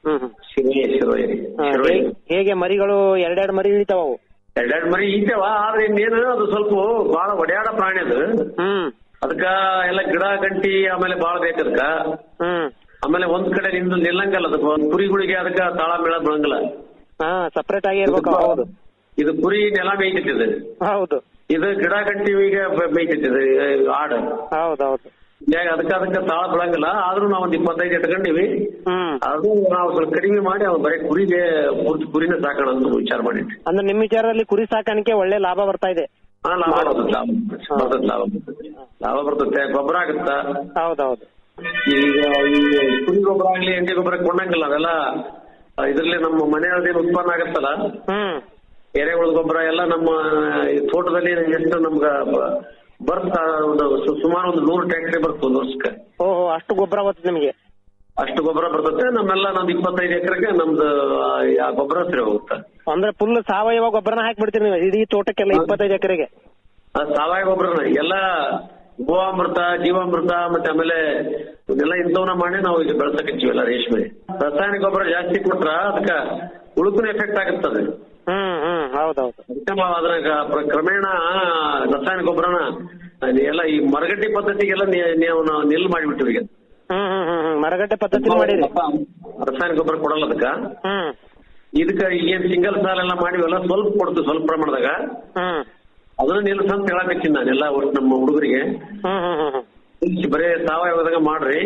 ಹ್ಮ್ ಹ್ಮ್ ಶಿರೋಯಿ ಶಿರೋಯಿ ಹಾ, ಶಿರೋಯಿ ಹೇ- ಹೇಗೆ ಮರಿಗಳು ಎರಡೆರಡು ಮರಿ ಇಳಿತಾವ ಅವು ಎರಡೆರಡು ಮರಿ ಇದ್ದಾವ ಆದ್ರೆ ಇನ್ನೇನು ಅದು ಸ್ವಲ್ಪ ಬಹಳ ಒಡ್ಯಾಡ ಪ್ರಾಣಿ ಅದು ಹ್ಮ್ ಅದಕ್ಕ ಎಲ್ಲ ಗಿಡ ಗಂಟಿ ಆಮೇಲೆ ಬಾಳ ಬೇಕು ಅದಕ್ಕ ಹ್ಮ್ ಆಮೇಲೆ ಒಂದ್ ಕಡೆ ನಿಂದು ನಿಲ್ಲಂಗಲ್ಲ ಅದಕ್ಕೆ ಒಂದ್ ಕುರಿಗಳಿಗೆ ಅದಕ್ಕ ತಾಳ ಮೇಳ ಬೀಳಂಗಿಲ್ಲ ಹಾ ಸಪರೇಟ್ ಆಗಿ ಇರ್ಬೇಕು ಹೌದು ಇದು ಕುರಿ ನೆಲ ಮೇಯ್ತಿರ್ತದೆ ಹೌದು ಇದು ಗಿಡ ಗಂಟಿಗೆ ಮೇಯ್ತಿರ್ತದೆ ಆಡು ಹೌದೌದು ಹೀಗಾಗಿ ಅದಕ್ಕ ಅದಕ್ಕ ತಾಳ ಬೀಳಂಗಿಲ್ಲ ಆದ್ರೂ ನಾವು ಒಂದ್ ಇಪ್ಪತ್ತೈದು ಇಟ್ಕೊಂಡಿವಿ ಹ್ಮ್ ಅದು ನಾವು ಸ್ವಲ್ಪ ಕಡಿಮೆ ಮಾಡಿ ಅವ್ನು ಬರೀ ಕುರಿಗೆ ಪೂರ್ತಿ ಕುರಿನ ಸಾಕೋಣ ಅಂತ ವಿಚಾರ ಮಾಡಿದ್ವಿ ಅಂದ್ರೆ ನಿಮ್ಮ ವಿಚಾರದಲ್ಲಿ ಕುರಿ ಸಾಕಾಣಿಕೆ ಒಳ್ಳೆ ಲಾಭ ಬರ್ತಾ ಇದೆ ಹಾ ಲಾಭ ಬರ್ತದೆ ಲಾಭ ಬರ್ತದೆ ಲಾಭ ಬರ್ತದೆ ಲಾಭ ಬರ್ತದೆ ಗೊಬ್ಬರ ಆಗುತ್ತಾ ಹೌದೌದು ಈಗ ಈ ಕುರಿ ಗೊಬ್ಬರ ಆಗ್ಲಿ ಎಂಡಿ ಗೊಬ್ಬರ ಕೊಂಡಂಗಿಲ್ಲ ಅವೆಲ್ಲ ಇದ್ರಲ್ಲಿ ನಮ್ಮ ಮನೆಯದೇನು ಉತ್ಪನ್ನ ಆಗತ್ತಲ್ಲ ಹ್ಮ್ ಎರೆಹುಳ ಗೊಬ್ಬರ ಎಲ್ಲ ನಮ್ಮ ಈ ತೋಟದಲ್ಲಿ ಎಷ್ಟು ನಮ್ಗ ಬ- ಬರ್ತಾ ಒಂದು ಸು- ಸುಮಾರು ಒಂದು ನೂರು ಟ್ಯಾಕ್ಟ್ರಿ ಬರ್ತದೆ ಒಂದು ವರ್ಷಕ್ಕೆ ಓಹೋ ಅಷ್ಟು ಗೊಬ್ಬರ ಬರ್ತದೆ ನಿಮಗೆ ಅಷ್ಟು ಗೊಬ್ಬರ ಬರ್ತದೆ ನಮ್ಮೆಲ್ಲ ನಮ್ದು ಇಪ್ಪತ್ತೈದು ಎಕರೆಗೆ ನಮ್ದು ಆ ಗೊಬ್ಬರ ಸರಿ ಹೋಗುತ್ತೆ ಅಂದ್ರೆ ಫುಲ್ ಸಾವಯವ ಗೊಬ್ಬರನ ಹಾಕ್ಬಿಡ್ತೀರಿ ನೀವು ಇಡೀ ತೋಟಕ್ಕೆಲ್ಲ ಇಪ್ಪತ್ತೈದು ಎಕರೆಗೆ ಆ ಸಾವಯವ ಗೊಬ್ಬರನ ಎಲ್ಲ ಗೋವಾಮೃತ ಜೀವಾಮೃತ ಮತ್ತೆ ಆಮೇಲೆ ಇದೆಲ್ಲ ಇಂಥವನ್ನ ಮಾಡಿ ನಾವು ಈಗ ಬೆಳ್ಸಕತ್ತೀವಲ್ಲ ರೇಷ್ಮೆ ರಾಸಾಯನಿಕ ಗೊಬ್ಬರ ಜಾಸ್ತಿ ಕೊಟ್ರ ಅದಕ್ಕ ಉಳುಕಿನ ಎಫೆಕ್ಟ್ ಆಗುತ್ತದೆ ಹ್ಮ್ ಹ್ಮ್ ಹೌದೌದು ಅದಕ್ಕೆ ನಾವು ಅದ್ರಾಗ ಪ್ರ- ಕ್ರಮೇಣ ರಾಸಾಯನಿಕ ಗೊಬ್ಬರನ ಎಲ್ಲ ಈ ಮರಗಟ್ಟಿ ಪದ್ಧತಿಗೆಲ್ಲ ನೀ- ನೀವು ನಾವು ನಿಲ್ ಮಾಡಿಬಿಟ್ಟಿವಿ ಈಗ ಹ್ಮ್ ಹ್ಮ್ ಹ್ಮ್ ಹ್ಮ್ ಮರಗಟ್ಟೆ ಪದ್ಧತಿ ಮಾಡಿರಿ ರಾಸಾಯನಿಕ ಗೊಬ್ಬರ ಕೊಡಲ್ಲ ಅದಕ್ಕ ಹ್ಮ್ ಇದಕ್ಕ ಏನ್ ಸಿಂಗಲ್ ಸಾಲ ಎಲ್ಲ ಮಾಡಿವಲ್ಲ ಸ್ವಲ್ಪ ಕೊಡ್ತು ಸ್ವಲ್ಪ ಪ್ರಮಾಣದಾಗ ಹ್ಮ್ ಅದನ್ನ ನಿಲ್ಸ ಅಂತ ಹೇಳಕತ್ತೀನಿ ನಾನೆಲ್ಲ ಒಟ್ಟು ನಮ್ಮ ಹುಡುಗರಿಗೆ ಹ್ಮ್ ಹ್ಮ್ ಹ್ಮ್ ಹ್ಮ್ ನಿಲ್ಸಿ ಬರೇ ಸಾವಯವದಾಗ ಮಾಡ್ರಿ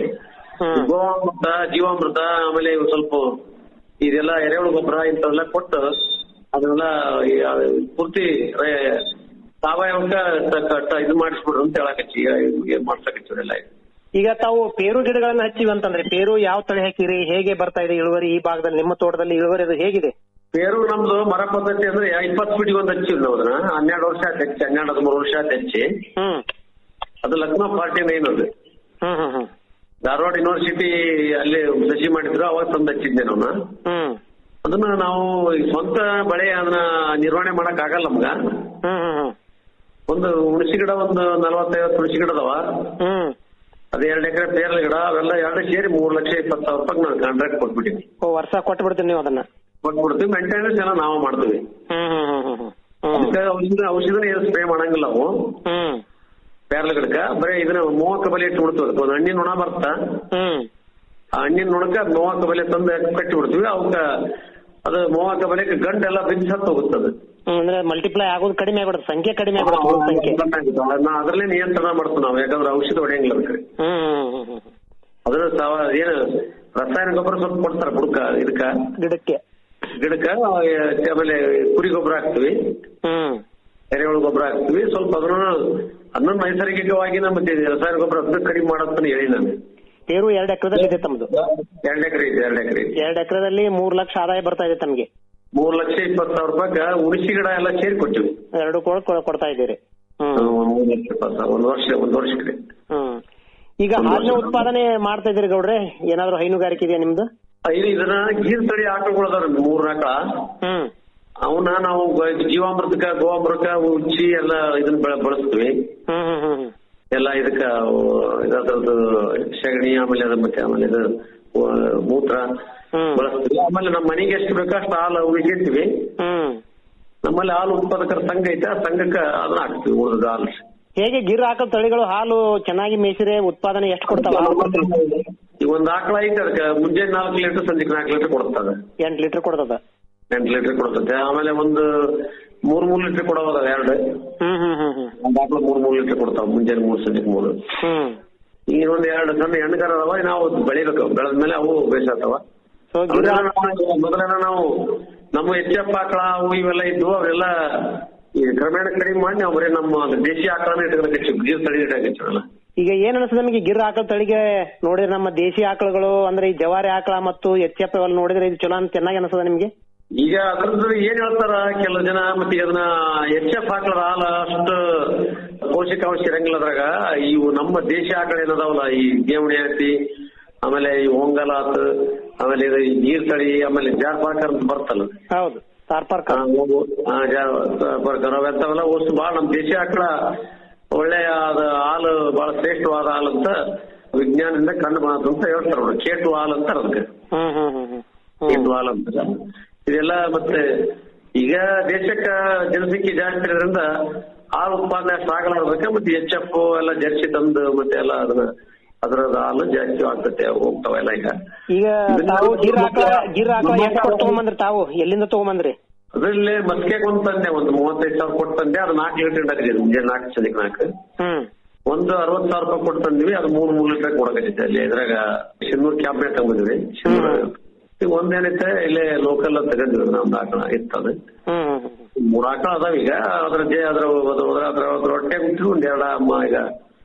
ಗೋವಾಮೃತ ಜೀವಾಮೃತ ಆಮೇಲೆ ಇವು ಸ್ವಲ್ಪ ಇದೆಲ್ಲ ಎರೆಹುಳು ಗೊಬ್ಬರ ಇಂಥವೆಲ್ಲ ಕೊಟ್ಟು ಅದನ್ನೆಲ್ಲ ಈ, ಆ, ಪೂರ್ತಿ ರೇ- ಸಾವಯವಕ್ಕ ತ- ತ- ಇದು ಮಾಡಿಸ್ಬಿಡ್ರಿ ಅಂತ ಹೇಳಕತ್ತಿ ಏನ್ ಮಾಡ್ಸಕತ್ತೀವ್ರೆಲ್ಲ ಈಗ ತಾವು ಪೇರು ಗಿಡಗಳನ್ನ ಹಚ್ಚಿವಿ ಅಂತಂದ್ರೆ ಪೇರು ಯಾವ ತಳಿ ಹಾಕಿರಿ ಹೇಗೆ ಬರ್ತಾ ಇದೆ ಇಳುವರಿ ಈ ಭಾಗದಲ್ಲಿ ನಿಮ್ಮ ತೋಟದಲ್ಲಿ ಇಳುವರಿ ಅದು ಹೇಗಿದೆ ಪೇರು ನಮ್ದು ಮರ ಪದ್ಧತಿ ಅಂದ್ರೆ ಇಪ್ಪತ್ತು ಫೀಟಿಗೆ ಒಂದು ಹಚ್ಚಿವಿ ನಾವು ಅದನ್ನ ಹನ್ನೆರಡು ವರ್ಷ ಆಯ್ತು ಹಚ್ಚಿ ಹನ್ನೆರಡು ಹದಿಮೂರು ವರ್ಷ ಆಯ್ತು ಹಚ್ಚಿ ಹ್ಮ್ ಅದು ಲಕ್ನೋ ಫಾರ್ಟಿ ನೈನ್ ಅದು ಹ್ಮ್ ಹ್ಮ್ ಹ್ಮ್ ಧಾರವಾಡ ಯೂನಿವರ್ಸಿಟಿ ಅಲ್ಲಿ ಸಸಿ ಮಾಡಿದ್ರು ಅವಾಗ ತಂದು ಹಚ್ಚಿದ್ದೆ ನಾವು ಹ್ಮ್ ಅದನ್ನ ನಾವು ಈ ಸ್ವಂತ ಬೆಳೆ ಅದನ್ನ ನಿರ್ವಹಣೆ ಮಾಡಕ್ ಆಗಲ್ಲ ನಮ್ಗ ಹ್ಮ್ ಹ್ಮ್ ಹ್ಮ್ ಒಂದು ಹುಣಸಿ ಗಿಡ ಒಂದು ನಲವತ್ತೈವತ್ತು ಹುಣಸಿ ಗಿಡ ಅದಾವ ಹ್ಮ್ ಅದ್ ಎರಡ್ ಎಕರೆ ಪೇರ್ಲ ಗಿಡ ಅವೆಲ್ಲ ಎರಡು ಸೇರಿ ಮೂರ್ ಲಕ್ಷ ಇಪ್ಪತ್ತು ಸಾವಿರ ರೂಪಾಯಿ ನಾನು ಕಾಂಟ್ರಾಕ್ಟ್ ಕೊಟ್ಬಿಟ್ಟಿನಿ ಓ ವರ್ಷ ಕೊಟ್ಟು ಬಿಡ್ತೀರಿ ನೀವು ಅದನ್ನ ಕೊಟ್ಬಿಡ್ತೀವಿ ಮೇಂಟೆನೆನ್ಸ್ ಎಲ್ಲ ನಾವು ಮಾಡ್ತೀವಿ ಹ್ಮ್ ಹ್ಮ್ ಹ್ಮ್ ಹ್ಮ್ ಹ್ಮ್ ಅದಕ್ಕೆ ಔಷಧ ಔಷಧಿನ ಏನು ಸ್ಪ್ರೇ ಮಾಡಂಗಿಲ್ಲ ನಾವು ಹ್ಮ್ ಪೇರ್ಲ ಗಿಡಕ್ಕ ಬರೀ ಇದನ್ನ ಮೂವಕ್ಕ ಬಲಿ ಇಟ್ಟು ಬಿಡ್ತೀವಿ ಅದಕ್ಕೆ ಒಂದು ಹಣ್ಣಿನ ನೊಣ ಬರ್ತಾ ಹ್ಮ್ ಆ ಹಣ್ಣಿನ ನೊಣಕ್ಕ ಮೂವಕ್ಕ ಬಲೆ ತಂದು ಕಟ್ಟಿ ಬಿಡ್ತೀವಿ ಅವಕ್ಕ ಅದು ಮೂವಕ್ಕ ಬಲೆಗೆ ಗಂಟೆಲ್ಲ ಬಿದ್ದು ಸತ್ತು ಹೋಗುತ್ತೆ ಅದು ಹ್ಮ್ ಅಂದ್ರೆ ಮಲ್ಟಿಪ್ಲೈ ಆಗೋದು ಕಡಿಮೆ ಆಗ್ಬಿಡುತ್ತೆ ಸಂಖ್ಯೆ ಕಡಿಮೆ ಆಗ್ಬಿಡುತ್ತೆ ಹುಳ ಸಂಖ್ಯೆ ನಾ ಅದ್ರಲ್ಲೇ ನಿಯಂತ್ರಣ ಮಾಡ್ತೀವಿ ನಾವು ಯಾಕಂದ್ರೆ ಔಷಧ ಹೊಡೆಯಂಗಿಲ್ಲ ಅದಕ್ಕೆ ಹ್ಮ್ ಹ್ಮ್ ಹ್ಮ್ ಹ್ಮ್ ಅದ್ರ ಸಾವ ಏನು ರಾಸಾಯನಿಕ ಗೊಬ್ಬರ ಸ್ವಲ್ಪ ಕೊಡ್ತಾರ ಬುಡಕ ಇದಕ್ಕ ಗಿಡಕ್ಕೆ ಗಿಡಕ್ಕ ಆಮೇಲೆ ಕುರಿ ಗೊಬ್ಬರ ಹಾಕ್ತಿವಿ ಹ್ಮ್ ಎರೆಹುಳು ಗೊಬ್ಬರ ಹಾಕ್ತಿವಿ ಸ್ವಲ್ಪ ಅದನ್ನ ಅದನ್ನ ನೈಸರ್ಗಿಕವಾಗಿ ನಮ್ಮ ದೇ- ರಾಸಾಯನಿಕ ಗೊಬ್ಬರ ಅದನ್ನ ಕಡಿಮೆ ಮಾಡತ್ತಂತ ಹೇಳಿ ನಾನು ಪೇರು ಎರಡು ಎಕರೆದಲ್ಲಿ ಇದೆ ತಮ್ಮದು ಎರಡ್ ಎಕರೆ ಇದೆ ಎರಡ್ ಎಕರೆ ಇದೆ ಎರಡು ಎಕರೆದಲ್ಲಿ ಮೂರ್ ಲಕ್ಷ ಆದಾಯ ಬರ್ತಾ ಇದೆ ತಮಗೆ ಮೂರ್ ಲಕ್ಷ ಇಪ್ಪತ್ತು ಸಾವಿರ ರೂಪಾಯಿ ಉಳಿಸಿ ಗಿಡ ಎಲ್ಲ ಸೇರಿ ಕೊಟ್ಟಿವಿ ಎರಡು ಕೂಡ ಕೊ- ಕೊಡ್ತಾ ಇದ್ದೀರಿ ಹ್ಮ್ ಒಂದ್ ಮೂರ್ ಲಕ್ಷ ಇಪ್ಪತ್ತು ಸಾವಿರ ಒಂದ್ ವರ್ಷ ಒಂದ್ ವರ್ಷಕ್ಕೆ ಹ್ಮ್ ಈಗ ಹಾಲಿನ ಉತ್ಪಾದನೆ ಮಾಡ್ತಾ ಇದ್ದೀರಿ ಗೌಡ್ರೆ ಏನಾದ್ರು ಹೈನುಗಾರಿಕೆ ಇದೆಯಾ ನಿಮ್ದು ಇದು ಇದನ್ನ ಗೀರ್ ತಳಿ ಆಕಳುಗಳು ಅದಾವ ಮೂರ್ ನಾಲ್ಕ ಹ್ಮ್ ಅವನ್ನ ನಾವು ಗ- ಜೀವಾಮೃತಕ್ಕ ಗೋವಾಮೃತ ಉಚ್ಚಿ ಎಲ್ಲ ಇದನ್ನ ಬೆಳ- ಬಳಸ್ತೀವಿ ಹ್ಮ್ ಹ್ಮ್ ಹ್ಮ್ ಹ್ಮ್ ಎಲ್ಲ ಇದಕ್ಕ ಅದ್ರದ್ದು ಸಗಣಿ ಆಮೇಲೆ ಅದ ಮತ್ತೆ ಆಮೇಲೆ ಇದು ಆ, ಮೂತ್ರ ಬಳಸ್ತೀವಿ ಆಮೇಲೆ ನಮ್ಮ ಮನೆಗೆ ಎಷ್ಟು ಬೇಕೋ ಅಷ್ಟು ಹಾಲು ಉಳಿಸಿರ್ತೀವಿ ಹ್ಮ್ ನಮ್ಮಲ್ಲಿ ಹಾಲು ಉತ್ಪಾದಕರ ಸಂಘ ಐತೆ ಆ ಸಂಘಕ್ಕೆ ಅದನ್ನ ಹಾಕ್ತಿವಿ ಉಳಿದ ಹಾಲು ಹೇಗೆ ಗಿರ್ ಹಾಕೋ ತಳಿಗಳು ಹಾಲು ಚೆನ್ನಾಗಿ ಮೇಯಿಸಿದ್ರೆ ಉತ್ಪಾದನೆ ಎಷ್ಟು ಕೊಡ್ತಾವ ಈಗ ಒಂದ್ ಆಕಳ ಐತೆ ಅದಕ್ಕೆ ಮುಂಜಾನೆ ನಾಲ್ಕು ಲೀಟರ್ ಸಂಜೆ ನಾಲ್ಕು ಲೀಟರ್ ಕೊಡ್ತದೆ ಎಂಟ್ ಲೀಟರ್ ಕೊಡ್ತದ ಎಂಟು ಲೀಟರ್ ಕೊಡ್ತದೆ ಆಮೇಲೆ ಒಂದು ಮೂರ್ ಮೂರ್ ಲೀಟರ್ ಕೊಡೋದ ಎರಡು ಹ್ಮ್ ಹ್ಮ್ ಹ್ಮ್ ಹ್ಮ್ ಒಂದ್ ಆಕಳ ಮೂರ್ ಮೂರ್ ಲೀಟರ್ ಕೊಡ್ತಾವ ಮುಂಜಾನೆ ಮೂರ್ ಸಂಜೆ ಮೂರು ಹ್ಮ್ ಈಗ ಒಂದ್ ಎರಡು ಸಣ್ಣ ಹೆಣ್ಣುಗಾರ ಅದಾವ ನಾವು ಬೆಳಿಬೇಕು ಬೆಳೆದ್ಮೇಲೆ ಅವು ಬೇಸಾಗ್ತಾವ So, ಮೊದಲೆಲ್ಲ ನಾವು- ಮೊದಲೆಲ್ಲ ನಾವು ನಮ್ಮ ಎಚ್ ಎಫ್ ಆಕಳ ಅವು ಇವೆಲ್ಲ ಇದ್ವು ಅವೆಲ್ಲ ಈ ಕ್ರಮೇಣ ಕಡಿಮೆ ಮಾಡಿ ನಾವು ಬರೀ ನಮ್ಮ ದೇಶಿ ಆಕಳನ ಇಟ್ಕೊಳಕ್ಕೆ ಗೀರ್ ತಳಿ ಇಟ್ಕೊಳಲ್ಲ ಈಗ ಏನ್ ಅನಿಸ್ತದೆ ನಮಗೆ ಗಿರ್ ಆಕಳ ತಳಿಗೆ ನೋಡಿದ್ರೆ ನಮ್ಮ ದೇಶಿ ಆಕಳುಗಳು ಅಂದ್ರೆ ಈ ಜವಾರಿ ಆಕಳ ಮತ್ತು ಎಚ್ ಎಫ್ ಅವೆಲ್ಲ ನೋಡಿದ್ರೆ ಇದು ಚಲೋ ಅಂತ ಚೆನ್ನಾಗಿ ಅನಿಸ್ತದ ನಿಮ್ಗೆ ಈಗ ಅದ್ರದ್ದು ಏನ್ ಹೇಳ್ತಾರ ಕೆಲವು ಜನ ಮತ್ತೆ ಅದನ್ನ ಎಚ್ ಎಫ್ ಹಾಕಳ ಹಾಲ ಅಷ್ಟು ಪೋಷಕಾಂಶ ಇರಂಗಿಲ್ಲ ಅದ್ರಾಗ ಇವು ನಮ್ಮ ದೇಶ ಆಕಳ ಏನದಾವಲ್ಲ ಈ ಗೇವಣಿ ಆತಿ ಆಮೇಲೆ ಈ ಒಂಗಲ ಆತ್ ಆಮೇಲೆ ಇದು ಈ ಗೀರ್ ತಳಿ ಆಮೇಲೆ ಜಾರ್ಪಾಕರ್ ಅಂತ ಬರ್ತಲ್ಲ ಹೌದು ತಾರ್ಪಾರ್ಕ ಬರ್ಕರ್ ಅವೆಂತವೆಲ್ಲ ವಸ್ತು ಬಾಳ ನಮ್ ದೇಶಿ ಆಕಳ ಒಳ್ಳೆಯ ಅದ ಹಾಲು ಬಹಳ ಶ್ರೇಷ್ಠವಾದ ಹಾಲು ಅಂತ ವಿಜ್ಞಾನದಿಂದ ಕಂಡು ಬಂತು ಅಂತ ಹೇಳ್ತಾರ ಅವ್ರು ಕೇಟು ಹಾಲು ಅಂತಾರ ಅದಕ್ಕೆ ಹ್ಮ್ ಹ್ಮ್ ಹ್ಮ್ ಹ್ಮ್ ಇಂದ್ವಾಲ್ ಅಂತ ಇದೆಲ್ಲ ಮತ್ತೆ ಈಗ ದೇಶಕ್ಕ ಜನಸಂಖ್ಯೆ ಜಾಸ್ತಿ ಇರೋದ್ರಿಂದ ಹಾಲು ಉತ್ಪಾದನೆ ಸಾಗಲಾರ್ದಕ್ಕೆ ಮತ್ತೆ ಎಚ್ ಎಫ್ ಎಲ್ಲ ಜರ್ಸಿ ತಂದು ಮತ್ತೆ ಎಲ್ಲ ಅದನ್ನ ಅದ್ರದ ಹಾಲು ಜಾಸ್ತಿ ಆಗ್ತತೆ ಹೋಗ್ತಾವೆಲ್ಲ ಈಗ ಈಗ ತಾವು ಗಿರ್ ಆಕಳ ಗಿರ್ ಆಕಳ ಎಷ್ಟು ಕೊಟ್ಟು ತಗೊಂಬಂದ್ರಿ ತಾವು ಎಲ್ಲಿಂದ ತಗೊಂಬಂದ್ರಿ ಅದ್ರಲ್ಲಿ ಮಸ್ಕೆಗೆ ಒಂದು ತಂದೆ ಒಂದು ಮೂವತ್ತೈದು ಸಾವಿರ ಕೊಟ್ಟು ತಂದೆ ಅದು ನಾಲ್ಕು ಲೀಟರ್ ಹಾಕಿದೆ ಮುಂಜಾನೆ ನಾಲ್ಕು ಸದಿಕ್ ನಾಲ್ಕು ಹ್ಮ್ ಒಂದು ಅರವತ್ತು ಸಾವಿರ ರೂಪಾಯಿ ಕೊಟ್ಟು ತಂದಿವಿ ಅದು ಮೂರು ಮೂರು ಲೀಟರ್ ಕೊಡಕತ್ತಿದ್ದೆ ಅಲ್ಲಿ ಇದ್ರಾಗ ಶಿನ್ನೂರ್ ಕ್ಯಾಬ್ನೆಟ್ ತಗೊಂಡಿದ್ವಿ ಶಿನ್ನೂರ್ ಈಗ ಒಂದೇನೈತೆ ಇಲ್ಲೇ ಲೋಕಲ್ ತಗೊಂಡಿವಿ ನಮ್ದು ಆಕಳ ಇರ್ತದೆ ಹ್ಮ್ ಮೂರ್ ಆಕಳ ಅದಾವ ಈಗ ಅದ್ರ ಜೆ ಅದ್ರ ಅದ್ರ ಅದ್ರ ಅದ್ರ ಹೊಟ್ಟೆ ಬಿಟ್ಟು ಒಂದ್ ಎರಡ ಅಮ್ಮ ಈಗ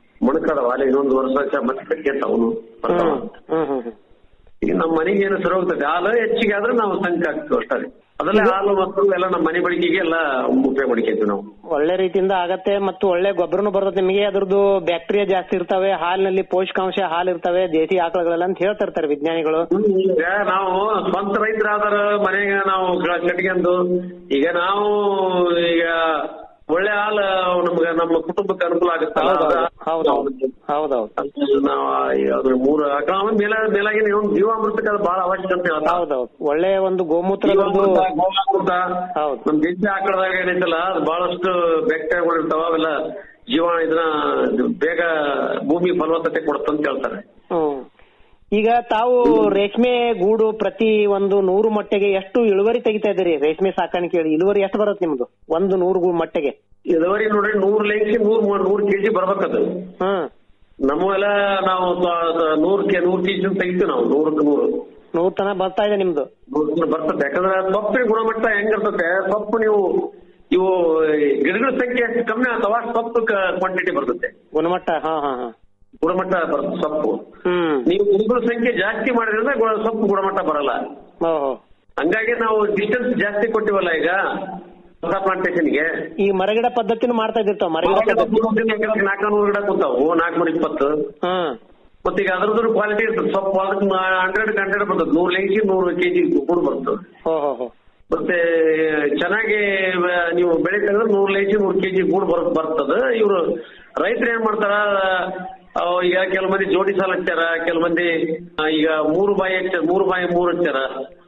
ಮಣಕಡವ ಅಲ್ಲಿ ಇನ್ನೊಂದು ವರ್ಷ ಮತ್ತೆ ಕಟ್ಕೊಂತ ಅವನು ಹ್ಮ್ ಹ್ಮ್ ಹ್ಮ್ ಈಗ ನಮ್ಮ ಮನೆಗೆ ಏನು ಸರಿ ಹೋಗ್ತದೆ ಹಾಲು ಹೆಚ್ಚಿಗೆ ಆದ್ರೆ ನಾವು ಸಂಖ್ಯೆ ಹಾಕ್ತೀವಿ ಅಷ್ಟೇ ಅದಲ್ಲೇ ಹಾಲು ಮತ್ತು ಎಲ್ಲ ನಮ್ಮ ಮನೆ ಬಳಕೆಗೆ ಎಲ್ಲ ಉಪಯೋಗ ಮಾಡ್ಕೊಂತೀವಿ ನಾವು ಒಳ್ಳೆ ರೀತಿಯಿಂದ ಆಗತ್ತೆ ಮತ್ತು ಒಳ್ಳೆ ಗೊಬ್ಬರನು ಬರ್ತದೆ ನಿಮಗೆ ಅದ್ರದ್ದು ಬ್ಯಾಕ್ಟೀರಿಯಾ ಜಾಸ್ತಿ ಇರ್ತವೆ ಹಾಲಿನಲ್ಲಿ ಪೋಷಕಾಂಶ ಹಾಲು ಇರ್ತವೆ ದೇಸಿ ಆಕಳಗಳೆಲ್ಲ ಅಂತ ಹೇಳ್ತಾ ಇರ್ತಾರೆ ವಿಜ್ಞಾನಿಗಳು ಈಗ ನಾವು ಸ್ವಂತ ರೈತರಾದ್ರ ಮನೆಗೆ ನಾವು ಕ- ಕಟ್ಕೊಂಡು ಈಗ ನಾವು ಈಗ ಒಳ್ಳೆ ಹಾಲು ನಮ್ಗೆ ನಮ್ಮ ಕುಟುಂಬಕ್ಕೆ ಅನುಕೂಲ ಆಗುತ್ತಲ್ಲ ಅದ- ಹೌದೌದು ಹೌದೌದು ಅದು ನಾವು ಈಗ ಅದ್ರ ಮೂರು ಆಕಳ ಆಮೇಲೆ ಮೇಲ ಮೇಲಾಗಿನ ಒಂದು ಜೀವಾಮೃತಕ್ಕೆ ಅದು ಬಹಳ ಅವಶ್ಯಕ ಅಂತ ಹೇಳ್ತಾರೆ ಹೌದೌದು ಒಳ್ಳೆ ಒಂದು ಗೋಮೂತ್ರ ಜೀವಾಮೃತ, ಗೋಮಾಮೃತ ನಮ್ ದೇಶ ಆಕಳದಾಗ ಏನೈತಲ್ಲ ಅದು ಬಹಳಷ್ಟು ಬ್ಯಾಕ್ಟೀರಿಯಾಗಳು ಇರ್ತಾವ ಅವೆಲ್ಲ ಜೀವ ಇದನ್ನ ಇದು ಬೇಗ ಭೂಮಿ ಫಲವತ್ತತೆ ಕೊಡುತ್ತಂತ ಹೇಳ್ತಾರೆ ಹ್ಮ್ ಈಗ ತಾವು ರೇಷ್ಮೆ ಗೂಡು ಪ್ರತಿ ಒಂದು ನೂರು ಮೊಟ್ಟೆಗೆ ಎಷ್ಟು ಇಳುವರಿ ತೆಗಿತಾ ಇದ್ದೀರಿ ರೇಷ್ಮೆ ಸಾಕಾಣಿಕೆ ಇಳುವರಿ ಎಷ್ಟು ಬರುತ್ತೆ ನಿಮ್ದು ಒಂದು ನೂರು ಗು- ಮೊಟ್ಟೆಗೆ ಇಳುವರಿ ನೋಡ್ರಿ ನೂರ್ ಲೇಖಿ ನೂರ್ ನೂರ್ ಕೆಜಿ ಬರ್ಬೇಕದು ಹ್ಮ್ ನಮ್ಮವೆಲ್ಲ ನಾವು ತ- ತ- ನೂರ್ ಕೆ ನೂರ್ ಕೆಜಿ ತೆಗಿತೀವಿ ನಾವು ನೂರಕ್ಕೆ ನೂರು ನೂರ್ ತನ ಬರ್ತಾ ಇದೆ ನಿಮ್ದು ನೂರ್ ತನಕ ಬರ್ತದೆ ಯಾಕಂದ್ರೆ ಸೊಪ್ಪಿನ ಗುಣಮಟ್ಟ ಹೆಂಗಿರ್ತದೆ ಸೊಪ್ಪು ನೀವು ಇವು ಗಿಡಗಳ ಸಂಖ್ಯೆ ಎಷ್ಟು ಕಮ್ಮಿ ಆಗ್ತಾವ ಸೊಪ್ಪು ಕ್ವಾಂಟಿಟಿ ಬರ್ತದೆ ಗುಣಮಟ್ಟ ಹಾ ಹಾ ಹಾ ಗುಣಮಟ್ಟ ಬರ್ತದೆ ಸೊಪ್ಪು ಹ್ಮ್ ನೀವು ಗಿಡಗಳ ಸಂಖ್ಯೆ ಜಾಸ್ತಿ ಮಾಡಿದ್ರಿಂದ ಗು- ಸೊಪ್ಪು ಗುಣಮಟ್ಟ ಬರಲ್ಲ ಓಹೋ ಹಂಗಾಗಿ ನಾವು ಡಿಸ್ಟೆನ್ಸ್ ಜಾಸ್ತಿ ಕೊಟ್ಟಿವಲ್ಲ ಈಗ ಹೊಸ ಪ್ಲಾಂಟೇಶನ್ಗೆ ಈ ಮರಗಿಡ ಪದ್ಧತಿನೂ ಮಾಡ್ತಾ ಇದ್ದಿರ್ತಾವ ಮರಗಿಡ ಪದ್ಧತಿ ನಾಲ್ಕನೂರು ಗಿಡ ಕೂತಾವು ನಾಲ್ಕನೂರ ಇಪ್ಪತ್ತು ಹ್ಮ್ ಮತ್ತೆ ಈಗ ಅದ್ರದ್ದು ಕ್ವಾಲಿಟಿ ಇರ್ತದೆ ಸೊಪ್ಪು ಅದಕ್ಕೆ ಹಂಡ್ರೆಡ್ ಹಂಡ್ರೆಡ್ ಬರ್ತದೆ ನೂರ್ ಲೇಖಿ ನೂರು ಕೆಜಿ ಕೂಡ ಬರ್ತದೆ ಹೋ ಹೋ ಹೋ ಮತ್ತೆ ಚೆನ್ನಾಗಿ ವ- ನೀವು ಬೆಳೆ ತೆಗೆದ್ರೆ ನೂರ್ ಲೇಜಿ ನೂರ್ ಕೆಜಿ ಗೂಡು ಬರ್ ಬರ್ತದ ಇವ್ರು ರೈತರು ಏನ್ ಮಾಡ್ತಾರ ಆ, ಈಗ ಕೆಲವು ಮಂದಿ ಜೋಡಿ ಸಾಲ ಹಚ್ಚಾರ ಕೆಲವು ಮಂದಿ ಆ, ಈಗ ಮೂರು ಬಾಯಿ ಹಚ್ಚಾರ ಮೂರು ಬಾಯಿ ಮೂರು ಹಚ್ಚಾರ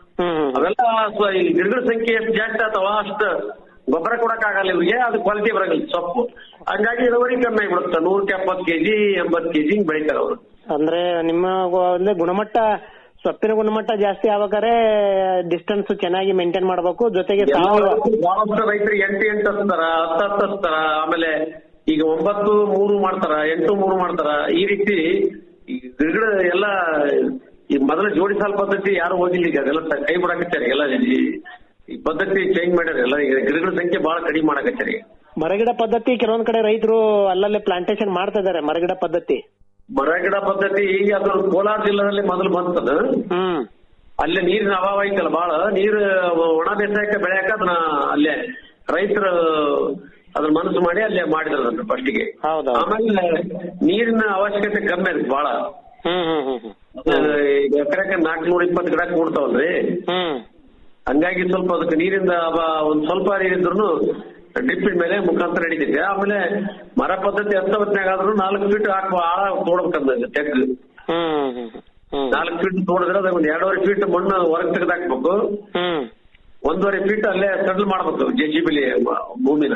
ಅವೆಲ್ಲ ಸ್ವ- ಈ ಗಿಡಗಳ ಸಂಖ್ಯೆ ಎಷ್ಟು ಜಾಸ್ತಿ ಆಗ್ತಾವ ಅಷ್ಟು ಗೊಬ್ಬರ ಕೊಡಕ್ ಆಗಲ್ಲ ಇವ್ರಿಗೆ ಅದು ಕ್ವಾಲಿಟಿ ಬರಂಗಿಲ್ಲ ಸೊಪ್ಪು ಹಂಗಾಗಿ ಇಳುವರಿ ಕಮ್ಮಿ ಆಗ್ಬಿಡುತ್ತೆ ನೂರಕ್ಕೆ ಎಪ್ಪತ್ತು ಕೆಜಿ ಎಂಬತ್ತು ಕೆಜಿ ಹಿಂಗ್ ಬೆಳಿತಾರ ಅವ್ರು ಅಂದ್ರೆ ನಿಮ್ಮ ಗು- ಅಂದ್ರೆ ಗುಣಮಟ್ಟ ಸೊಪ್ಪಿನ ಗುಣಮಟ್ಟ ಜಾಸ್ತಿ ಆಗ್ಬೇಕಾದ್ರೆ ಡಿಸ್ಟೆನ್ಸ್ ಚೆನ್ನಾಗಿ ಮೇಂಟೈನ್ ಮಾಡ್ಬೇಕು ಜೊತೆಗೆ ಸಾವಯವ ಬಹಳಷ್ಟು ರೈತರು ಎಂಟು ಎಂಟು ಹಚ್ತಾರ ಹತ್ತು ಹತ್ತು ಹಚ್ತಾರ ಆಮೇಲೆ ಈಗ ಒಂಬತ್ತು ಮೂರು ಮಾಡ್ತಾರ ಎಂಟು ಮೂರು ಮಾಡ್ತಾರ ಈ ರೀತಿ ಈ ಗಿಡಗಳ ಎಲ್ಲ ಈ ಮೊದಲ ಜೋಡಿ ಸಾಲ್ ಪದ್ಧತಿ ಯಾರು ಓದಿಲ್ಲ ಈಗ ಅದೆಲ್ಲ ತ- ಕೈ ಬಿಡಾಕತ್ತಾರೆ ಎಲ್ಲ ಈ- ಈ ಪದ್ಧತಿ ಚೇಂಜ್ ಮಾಡ್ಯಾರ ಎಲ್ಲ ಈಗ ಗಿಡಗಳ ಸಂಖ್ಯೆ ಬಹಳ ಕಡಿಮೆ ಮಾಡಕತ್ತಾರೆ ಈಗ ಮರಗಿಡ ಪದ್ಧತಿ ಕೆಲವೊಂದ್ ಕಡೆ ರೈತರು ಅಲ್ಲಲ್ಲೇ ಪ್ಲಾಂಟೇಶನ್ ಮಾಡ್ತಾ ಇದಾರೆ ಮರಗಿಡ ಪದ್ಧತಿ ಮರ ಗಿಡ ಪದ್ಧತಿ ಈಗ ಅದು ಕೋಲಾರ ಜಿಲ್ಲೆಯಲ್ಲಿ ಮೊದಲು ಬಂತದ ಹ್ಮ್ ಅಲ್ಲೇ ನೀರಿನ ಅಭಾವ ಐತಲ್ಲ ಬಹಳ ನೀರು ಒಣ ಬೇಸಾಯಕ್ಕೆ ಬೆಳೆಯಕ ಅದನ್ನ ಅಲ್ಲೇ ರೈತರು ಅದ್ರ ಮನಸ್ಸು ಮಾಡಿ ಅಲ್ಲೇ ಮಾಡಿದ್ರು ಅದನ್ನ ಫಸ್ಟಿಗೆ ಆಮೇಲೆ ನೀರಿನ ಅವಶ್ಯಕತೆ ಕಮ್ಮಿ ಅದಕ್ಕೆ ಬಹಳ ಹ್ಮ್ ಹ್ಮ್ ಹ್ಮ್ ಹ್ಮ್ ಈಗ ಎಕರೆಕ್ಕೆ ನಾಲ್ಕನೂರ ಇಪ್ಪತ್ತು ಗಿಡ ಕೂಡ್ತಾವಲ್ರಿ ಹ್ಮ್ ಹಂಗಾಗಿ ಸ್ವಲ್ಪ ಅದಕ್ಕೆ ನೀರಿಂದ ಅಭಾ- ಒಂದ್ ಸ್ವಲ್ಪ ನೀರಿದ್ರು ಡ್ರಿಪ್ಪಿನ ಮೇಲೆ ಮುಖಾಂತರ ನಡೀತಿದೆ ಆಮೇಲೆ ಮರ ಪದ್ಧತಿ ಹತ್ತೊಂಬತ್ತನಾಗ ಆದ್ರೂ ನಾಲ್ಕು ಫೀಟ್ ಹಾಕುವ ಆಳ ತೋಡ್ಬೇಕಂದ ತೆಗ್ ಹ್ಮ್ ಹ್ಮ್ ನಾಲ್ಕು ಫೀಟ್ ತೋಡಿದ್ರೆ ಅದಾಗ ಒಂದ್ ಎರಡೂವರೆ ಫೀಟ್ ಮಣ್ಣು ಹೊರಗೆ ತೆಗೆದು ಹಾಕ್ಬೇಕು ಹ್ಮ್ ಒಂದೂವರೆ ಫೀಟ್ ಅಲ್ಲೇ ಸಡ್ಲ್ ಮಾಡ್ಬೇಕು ಜೆ ಸಿ ಬಿಲಿ ಭೂಮಿನ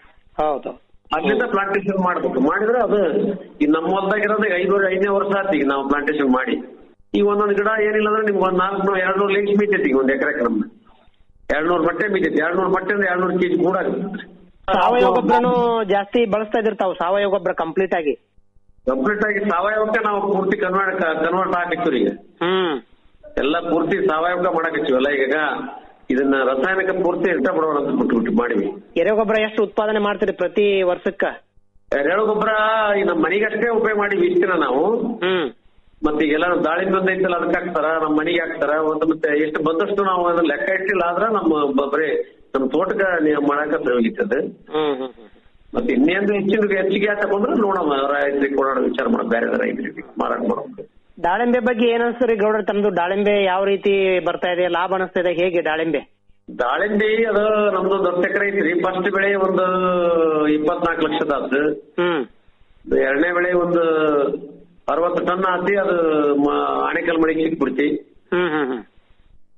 ಹೌದು ಅಲ್ಲಿಂದ ಪ್ಲಾಂಟೇಶನ್ ಮಾಡ್ಬೇಕು ಮಾಡಿದ್ರೆ ಅದು ಈ ನಮ್ಮ ಹೊಲ್ದಾಗಿರೋದು ಐದೂವರೆ ಐದನೇ ವರ್ಷ ಆಯ್ತು ಈಗ ನಾವು ಪ್ಲಾಂಟೇಶನ್ ಮಾಡಿ ಈಗ ಒಂದೊಂದು ಗಿಡ ಏನಿಲ್ಲ ಅಂದ್ರೆ ನಿಮ್ಗೆ ಒಂದ್ ನಾಲ್ಕು ಎರಡ್ ನೂರು ಲೇಕ್ಸ್ ಮೀತೈತಿ ಈಗ ಒಂದ್ ಎಕರೆಗೆ ನಮ್ದು ಎರಡ್ ನೂರು ಬಟ್ಟೆ ಮೀತೈತಿ ಎರಡ್ ನೂರು ಬಟ್ಟೆ ಅಂದ್ರೆ ಎರಡ್ ನೂರು ಕೆಜಿ ಕೂಡ ಆಗುತ್ತೆ ಸಾವಯವ ಗೊಬ್ಬರನು ಜಾಸ್ತಿ ಬಳಸ್ತಾ ಇದಿರ್ತಾವ ಸಾವಯವ ಗೊಬ್ಬರ ಕಂಪ್ಲೀಟ್ ಆಗಿ ಕಂಪ್ಲೀಟ್ ಆಗಿ ಸಾವಯವಕ್ಕೆ ನಾವು ಪೂರ್ತಿ ಕನ್ವರ್ಟ್ ಕನ್ವರ್ಟ್ ಹಾಕಿರ್ತೀವಿ ಈಗ ಹ್ಮ್ ಎಲ್ಲ ಪೂರ್ತಿ ಸಾವಯವಕ ಮಾಡಕತ್ತೀವಲ್ಲ ಈಗ ಇದನ್ನ ರಾಸಾಯನಿಕ ಪೂರ್ತಿ ಇಷ್ಟಪಡೋಣ ಅಂತ ಬಿಟ್ಬಿಟ್ಟು ಮಾಡಿವಿ ಎರೆಗೊಬ್ಬರ ಎಷ್ಟು ಉತ್ಪಾದನೆ ಮಾಡ್ತೀರಿ ಪ್ರತಿ ವರ್ಷಕ್ಕ ಎರೆಹುಳು ಗೊಬ್ಬರ ಈ ನಮ್ಮ ಮನೆಗಷ್ಟೇ ಉಪಯೋಗ ಮಾಡಿ ಇಷ್ಟಿನ ನಾವು ಹ್ಮ್ ಮತ್ತೆ ಈಗೆಲ್ಲ ದಾಳಿಂಬೆ ಬಂದೈತಲ್ಲ ಅದಕ್ಕೆ ಹಾಕ್ತಾರ ನಮ್ಮ ಮನೆಗೆ ಹಾಕ್ತಾರ ಒಂದು ಮತ್ತೆ ಎಷ್ಟು ಬಂದಷ್ಟು ನಾವು ಅದನ್ನ ಲೆಕ್ಕ ಇಟ್ಟಿಲ್ಲ ಆದ್ರ ನಮ್ಮ ಬ- ಬರೀ ನಮ್ಮ ತೋಟಕ್ಕೆ ನೀವು ಮಾಡಾಕ ಹೋಗಿತ್ತದ ಹ್ಮ್ ಹ್ಮ್ ಹ್ಮ್ ಮತ್ತೆ ಇನ್ನೇನು ಹೆಚ್ಚಿನ ಹೆಚ್ಚಿಗೆ ಆತ ಬಂದ್ರೆ ನೋಡಮ್ಮ ರೈತರಿಗೆ ಕೊಡೋಣ ವಿಚಾರ ಮಾಡೋಣ ಬೇರೆ ರೈತರಿಗೆ ಮಾರಾಟ ಮಾಡೋಣ ದಾಳಿಂಬೆ ಬಗ್ಗೆ ಏನ್ ಅನ್ಸ್ತರಿ ಗೌಡ್ರ ತಮ್ದು ದಾಳಿಂಬೆ ಯಾವ ರೀತಿ ಬರ್ತಾ ಇದೆ ಲಾಭ ಅನಿಸ್ತಾ ಇದೆ ಹೇಗೆ ದಾಳಿಂಬೆ ದಾಳಿಂಬೆ ಅದು ನಮ್ದು ಹತ್ತು ಎಕರೆ ಐತ್ರಿ ಫಸ್ಟ್ ಬೆಳೆ ಒಂದು ಇಪ್ಪತ್ನಾಲ್ಕು ಲಕ್ಷದ ಆತು ಹ್ಮ್ ಎರಡನೇ ಬೆಳೆ ಒಂದು ಅರವತ್ತು ಟನ್ ಆತಿ ಅದು ಮ- ಆಣೆಕಲ್ ಮಳಿಗೆ ಸಿಕ್ಬಿಡ್ತಿ ಹ್ಮ್ ಹ್ಮ್ ಹ್ಮ್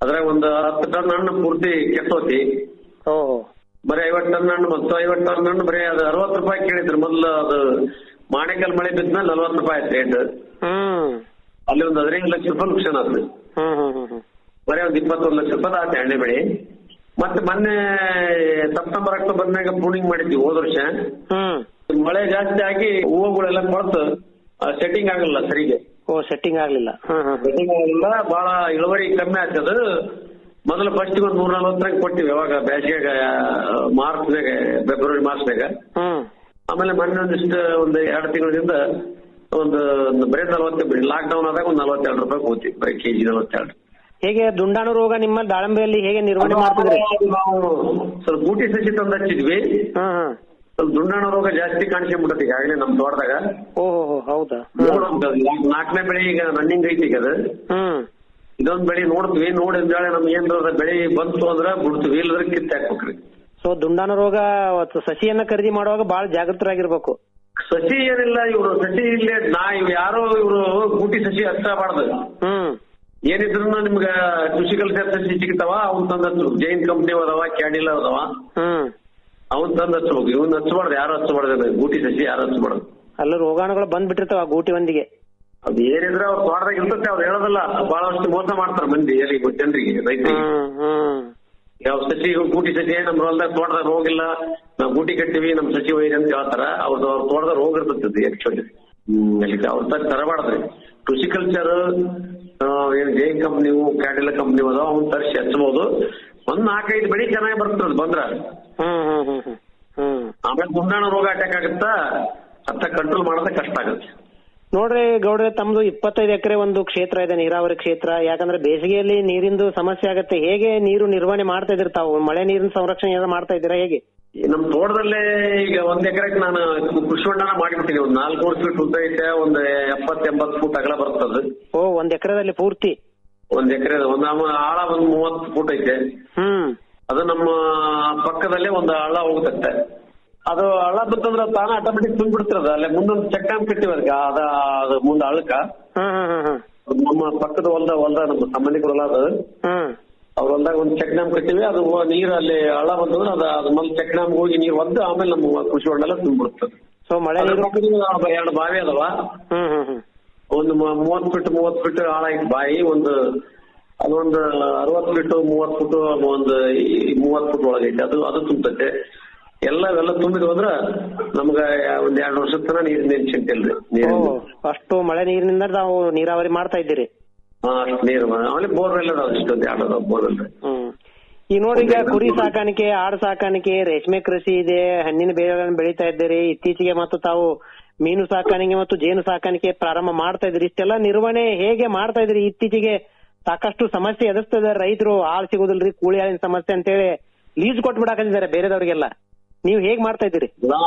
ಅದ್ರಾಗ ಒಂದು ಹತ್ತು ಟನ್ ಹಣ್ಣು ಪೂರ್ತಿ ಕೆಟ್ಟೋತಿ ಓಹೋ ಬರೀ ಐವತ್ತು ಟನ್ ಹಣ್ಣು ಮತ್ತು ಐವತ್ತು ಟನ್ ಹಣ್ಣು ಬರೀ ಅದು ಅರವತ್ತು ರೂಪಾಯಿ ಕೇಳಿದ್ರು ಮೊದ್ಲು ಅದು ಮಾಣೆಕಲ್ ಮಳೆ ಬಿದ್ಮೇಲೆ ನಲ್ವತ್ತು ರೂಪಾಯಿ ಆಯ್ತು ರೇಟ್ ಹ್ಮ್ ಅಲ್ಲಿ ಒಂದು ಹದಿನೈದು ಲಕ್ಷ ರೂಪಾಯಿ ನುಕ್ಸಾನ್ ಆಯ್ತು ಹ್ಮ್ ಹ್ಮ್ ಹ್ಮ್ ಹ್ಮ್ ಬರೀ ಒಂದು ಇಪ್ಪತ್ತೊಂದು ಲಕ್ಷ ರೂಪಾಯಿ ಆಯ್ತು ಎಣ್ಣೆ ಬೆಳೆ ಮತ್ತೆ ಮೊನ್ನೆ ಸೆಪ್ಟೆಂಬರ್ ಅಕ್ಟೋಬರ್ ಮ್ಯಾಗ ಪ್ರೂನಿಂಗ್ ಮಾಡಿದ್ವಿ ಹೋದ ವರ್ಷ ಹ್ಮ್ ಮಳೆ ಜಾಸ್ತಿ ಆಗಿ ಹೂವುಗಳೆಲ್ಲ ಕೊಳತು ಸೆಟ್ಟಿಂಗ್ ಆಗಲ್ಲ ಸರಿಗೆ ಓ ಸೆಟ್ಟಿಂಗ್ ಆಗ್ಲಿಲ್ಲ ಹ್ಮ್ ಹ್ಮ್ ಸೆಟ್ಟಿಂಗ್ ಆಗಲ್ಲ ಬಹಳ ಇಳುವರಿ ಕಮ್ಮಿ ಆಗ್ತದ ಮೊದಲು ಫಸ್ಟ್ ಒಂದು ನೂರ ನಲ್ವತ್ತರಾಗ ಕೊಟ್ಟಿವಿ ಯಾವಾಗ ಬೇಸಿಗೆಗ ಮಾರ್ಚ್ನಾಗ ಫೆಬ್ರವರಿ ಮಾರ್ಚ್ನಾಗ ಹ್ಮ್ ಆಮೇಲೆ ಮೊನ್ನೆ ಒಂದಿಷ್ಟು ಒಂದು ಎರಡು ತಿಂಗಳಿಂದ ಒಂದು ಒಂದು ಬರೀ ನಲವತ್ತು ಬಿಡಿ ಲಾಕ್ ಡೌನ್ ಆದಾಗ ಒಂದು ನಲವತ್ತೆರಡು ರೂಪಾಯಿ ಹೋಗ್ತಿ ಬರೀ ಕೆಜಿ ನಲವತ್ತೆರಡು ಹೇಗೆ ದುಂಡಾಣು ರೋಗ ನಿಮ್ಮ ದಾಳಿಂಬೆಯಲ್ಲಿ ಹೇಗೆ ನಿರ್ವಹಣೆ ಮಾಡ್ತಿದ್ರಿ ನಾವು ಸ್ವಲ್ಪ ಬೂಟಿ ಸಸಿ ತಂದು ಹಚ್ಚಿದ್ವಿ ಹಾ ಹಾ ಸ್ವಲ್ಪ ದುಂಡಾಣ ರೋಗ ಜಾಸ್ತಿ ಕಾಣಿಸ್ಕೊಂಡ್ಬಿಟ್ಟತಿ ಈಗಾಗಲೇ ನಮ್ ತೋಟದಾಗ ಓಹೋ ಹೌದಾ ನಾಲ್ಕನೇ ಬೆಳೆ ಈಗ ರನ್ನಿಂಗ್ ಐತಿ ಈಗ ಅದು ಹ್ಮ್ ಇದೊಂದ್ ಬೆಳೆ ನೋಡ್ತೀವಿ ನೋಡಿದ ನಮ್ಗೆ ಏನ್ರ ಬೆಳೆ ಬಂತು ಅಂದ್ರ ಬಿಡ್ತೀವಿ ಇಲ್ಲದ್ರೆ ಕಿತ್ತ ಹಾಕ್ಬೇಕ್ರಿ ಸೊ ದುಂಡಾಣು ರೋಗ ಅವತ್ತು ಸಸಿಯನ್ನ ಖರೀದಿ ಮಾಡುವಾಗ ಬಹಳ ಜಾಗೃತರಾಗಿರ್ಬೇಕು ಸಸಿ ಏನಿಲ್ಲ ಇವ್ರು ಸಸಿ ಇಲ್ಲೇ ನಾ ಇವ್ ಯಾರೋ ಇವ್ರು ಬೂಟಿ ಸಸಿ ಹಚ್ಚಬಾರ್ದು ಹ್ಮ್ ಏನಿದ್ರು ನಿಮ್ಗ ಕೃಷಿ ಕಲ್ಚರ್ ಸಸಿ ಸಿಗ್ತಾವ ಅವ್ನ್ ತಂದ್ ಹಚ್ಚು ಜೈನ್ ಕಂಪ್ನಿ ಅದಾವ ಕ್ಯಾಡಿಲ್ ಅದಾವ ಹ್ಮ್ ಅವ್ನ್ ತಂದ್ ಹಚ್ಬೇಕು ಇವ್ನ ಹಚ್ಚಬಾರ್ದು ಯಾರು ಹಚ್ಚಬಾರ್ದು ಬೂಟಿ ಸಸಿ ಯಾರು ಹಚ್ಚಬಾರ್ದು ಅಲ್ಲ ರೋಗಾಣುಗಳು ಬಂದ್ಬಿಟ್ಟಿರ್ತಾವ ಆ ಗೂಟಿ ಒಂದಿಗೆ ಅದ್ ಏನಿದ್ರೆ ಅವ್ರ ತೋಟದಾಗ ಇರ್ತೈತೆ ಅವ್ರು ಹೇಳೋದಲ್ಲ ಬಹಳಷ್ಟು ಮೋಸ ಮಾಡ್ತಾರ ಮಂದಿ ಎಲ್ಲಿ ಜನರಿಗೆ ರೈತರಿಗೆ ಹ್ಮ್ ಹ್ಮ್ ಯಾವ ಸಸಿ ಗೂಟಿ ಸಸಿ ನಮ್ ಹೊಲ್ದಾಗ ತೋಟದಾಗ ರೋಗಿಲ್ಲ ನಾವ್ ಗೂಟಿ ಕಟ್ತೀವಿ ನಮ್ ಸಸಿ ಒಯ್ರಿ ಅಂತ ಹೇಳ್ತಾರ ಅವ್ರದ್ದು ಅವ್ರ ತೋಟದಾಗ ರೋಗ ಇರ್ತೈತಿ ಆಕ್ಚುಲಿ ಹ್ಮ್ ಅಲ್ಲಿ ಅವ್ರ ತರ ತರಬಾರ್ದ್ರಿ ಕೃಷಿ ಕಲ್ಚರ್ ಏನ್ ಜೈ ಕಂಪ್ನಿವು ಕ್ಯಾಡಿಲ ಕಂಪ್ನಿ ಅದಾವ ಅವ್ನ ತರಿಸಿ ಹಚ್ಬೋದು ಒಂದ್ ನಾಲ್ಕೈದು ಬೆಳಿ ಚೆನ್ನಾಗಿ ಬರ್ತದ ಬಂದ್ರ ಹ್ಮ್ ಹ್ಮ್ ಹ್ಮ್ ಹ್ಮ್ ಹ್ಮ್ ಆಮೇಲೆ ದುಂಡಾಣ ರೋಗ ಅಟ್ಯಾಕ್ ಆಗುತ್ತಾ ಅತ್ತ ಕಂಟ್ರೋಲ್ ಮಾಡೋದೇ ಕಷ್ಟ ಆಗುತ್ತೆ ನೋಡ್ರಿ ಗೌಡ್ರೆ ತಮ್ದು ಇಪ್ಪತ್ತೈದು ಎಕರೆ ಒಂದು ಕ್ಷೇತ್ರ ಇದೆ ನೀರಾವರಿ ಕ್ಷೇತ್ರ ಯಾಕಂದ್ರೆ ಬೇಸಿಗೆಯಲ್ಲಿ ನೀರಿಂದು ಸಮಸ್ಯೆ ಆಗತ್ತೆ ಹೇಗೆ ನೀರು ನಿರ್ವಹಣೆ ಮಾಡ್ತಾ ಇದ್ದೀರಿ ತಾವು ಮಳೆ ನೀರಿನ ಸಂರಕ್ಷಣೆ ಏನಾದ್ರು ಮಾಡ್ತಾ ಇದ್ದೀರಾ ಹೇಗೆ ಈ ನಮ್ ತೋಟದಲ್ಲೇ ಈಗ ಒಂದ್ ಎಕರೆಗೆ ನಾನು ಕೃಷಿ ಹೊಂಡನ ಮಾಡಿಬಿಟ್ಟಿನಿ ಒಂದ್ ನಾಲ್ಕೂವರೆ ಫೀಟ್ ಉದ್ದ ಐತೆ ಒಂದ್ ಎಪ್ಪತ್ ಎಂಬತ್ ಫೂಟ್ ಅಗಲ ಬರ್ತದ ಓ ಒಂದ್ ಎಕರೆದಲ್ಲಿ ಪೂರ್ತಿ ಒಂದ್ ಎಕರೆ ಒಂದ್ ಆಮ- ಆಳ ಒಂದ್ ಮೂವತ್ ಫೂಟ್ ಐತೆ ಹ್ಮ್ ಅದು ನಮ್ಮ ಪಕ್ಕದಲ್ಲೇ ಒಂದು ಹಳ್ಳ ಹೋಗುತ್ತಂತೆ ಅದು ಹಳ್ಳ ಬಿತ್ತಂದ್ರ ತಾನ ಆಟೋಮೆಟಿಕ್ ತುಂಬಿಡ್ತಿರದ ಅಲ್ಲೇ ಮುಂದೊಂದು ಚೆಕ್ ಡ್ಯಾಮ್ ಕಟ್ಟಿವಿ ಅದಕ್ಕೆ ಅದ ಅದು ಮುಂದ ಹಳ್ಳಕ್ಕ ಹ್ಮ್ ಹ್ಮ್ ಹ್ಮ್ ಹ್ಮ್ ನಮ್ಮ ಪಕ್ಕದ ಹೊಲ್ದ ಹೊಲ್ದ ನಮ್ಮ ಸಂಬಂಧಿಕರು ಹೊಲ ಅದು ಹ್ಮ್ ಅವ್ರ ಹೊಲ್ದಾಗ ಒಂದು ಚೆಕ್ ಡ್ಯಾಮ್ ಕಟ್ಟಿವಿ ಅದು ಹೋ- ನೀರು ಅಲ್ಲಿ ಹಳ್ಳ ಬಂತಂದ್ರೆ ಅದ ಅದ್ ಮೇಲೆ ಚೆಕ್ ಡ್ಯಾಮ್ ಹೋಗಿ ನೀರು ಒದ್ದು ಆಮೇಲೆ ನಮ್ಮ ಕೃಷಿ ಹೊಂಡೆಲ್ಲ ತುಂಬಿಡ್ತದೆ ಸೊ ಮಳೆ ಅದ್ರ ನೀರು ಪಕ್ಕದಲ್ಲಿ ಎರಡು ಬಾವಿ ಅದಾವ ಹ್ಮ್ ಹ್ಮ್ ಹ್ಮ್ ಒಂದು ಮ- ಮೂವತ್ ಫೀಟ್ ಮೂವತ್ ಫೀಟ್ ಆಳ ಐತಿ ಬಾಯಿ ಒಂದು ಅದೊಂದು ಅರವತ್ ಫೀಟ್ ಮೂವತ್ ಫುಟ್ ಒಂದು ಈ ಮೂವತ್ ಫುಟ್ ಒಳಗೈತೆ ಅದು ಅದು ತುಂಬತೈತೆ ಎಲ್ಲ ಇವೆಲ್ಲ ತುಂಬಿದ್ವು ಅಂದ್ರ ನಮ್ಗ ಒಂದ್ ಎರಡ್ ವರ್ಷದ ತನ ನೀರಿನ ಏನ್ ಚಿಂತೆ ಇಲ್ರಿ ಓ ನೀರಿನ ಅಷ್ಟು ಮಳೆ ನೀರಿನಿಂದ ನಾವು ನೀರಾವರಿ ಮಾಡ್ತಾ ಇದ್ದೀರಿ ಹಾ ಅಷ್ಟ್ ನೀರು ಆಮೇಲೆ ಬೋರ್ವೆಲ್ ಅದಾವ ಇಷ್ಟೊಂದು ಎರಡು ಅದಾವ ಬೋರ್ವೆಲ್ ಹ್ಮ್ ಈ ನೋಡಿ ಈಗ ಕುರಿ ಸಾಕಾಣಿಕೆ ಆಡು ಸಾಕಾಣಿಕೆ ರೇಷ್ಮೆ ಕೃಷಿ ಇದೆ ಹಣ್ಣಿನ ಬೆಳೆಗಳನ್ನು ಬೆಳೀತಾ ಇದ್ದೀರಿ ಇತ್ತೀಚೆಗೆ ಮತ್ತು ತಾವು ಮೀನು ಸಾಕಾಣಿಕೆ ಮತ್ತು ಜೇನು ಸಾಕಾಣಿಕೆ ಪ್ರಾರಂಭ ಮಾಡ್ತಾ ಇದ್ರಿ ಇಷ್ಟೆಲ್ಲ ನಿರ್ವಹಣೆ ಹೇಗೆ ಮಾಡ್ತಾ ಇದ್ರಿ ಇತ್ತೀಚೆಗೆ ಸಾಕಷ್ಟು ಸಮಸ್ಯೆ ಎದುರಿಸ್ತಿದ್ದಾರೆ ರೈತರು ಆಳ್ ಸಿಗುದಿಲ್ರಿ ಕೂಲಿ ಆಳಿನ ಸಮಸ್ಯೆ ಅಂತೇಳಿ ಲೀಸ್ ಕೊಟ್ಬಿಡಾಕತ್ತಿದ್ದಾರೆ ಬೇರೆದವ್ರಿಗೆಲ್ಲ ನೀವ್ ಹೇಗ್ ಮಾಡ್ತಾ ಇದ್ದೀರಿ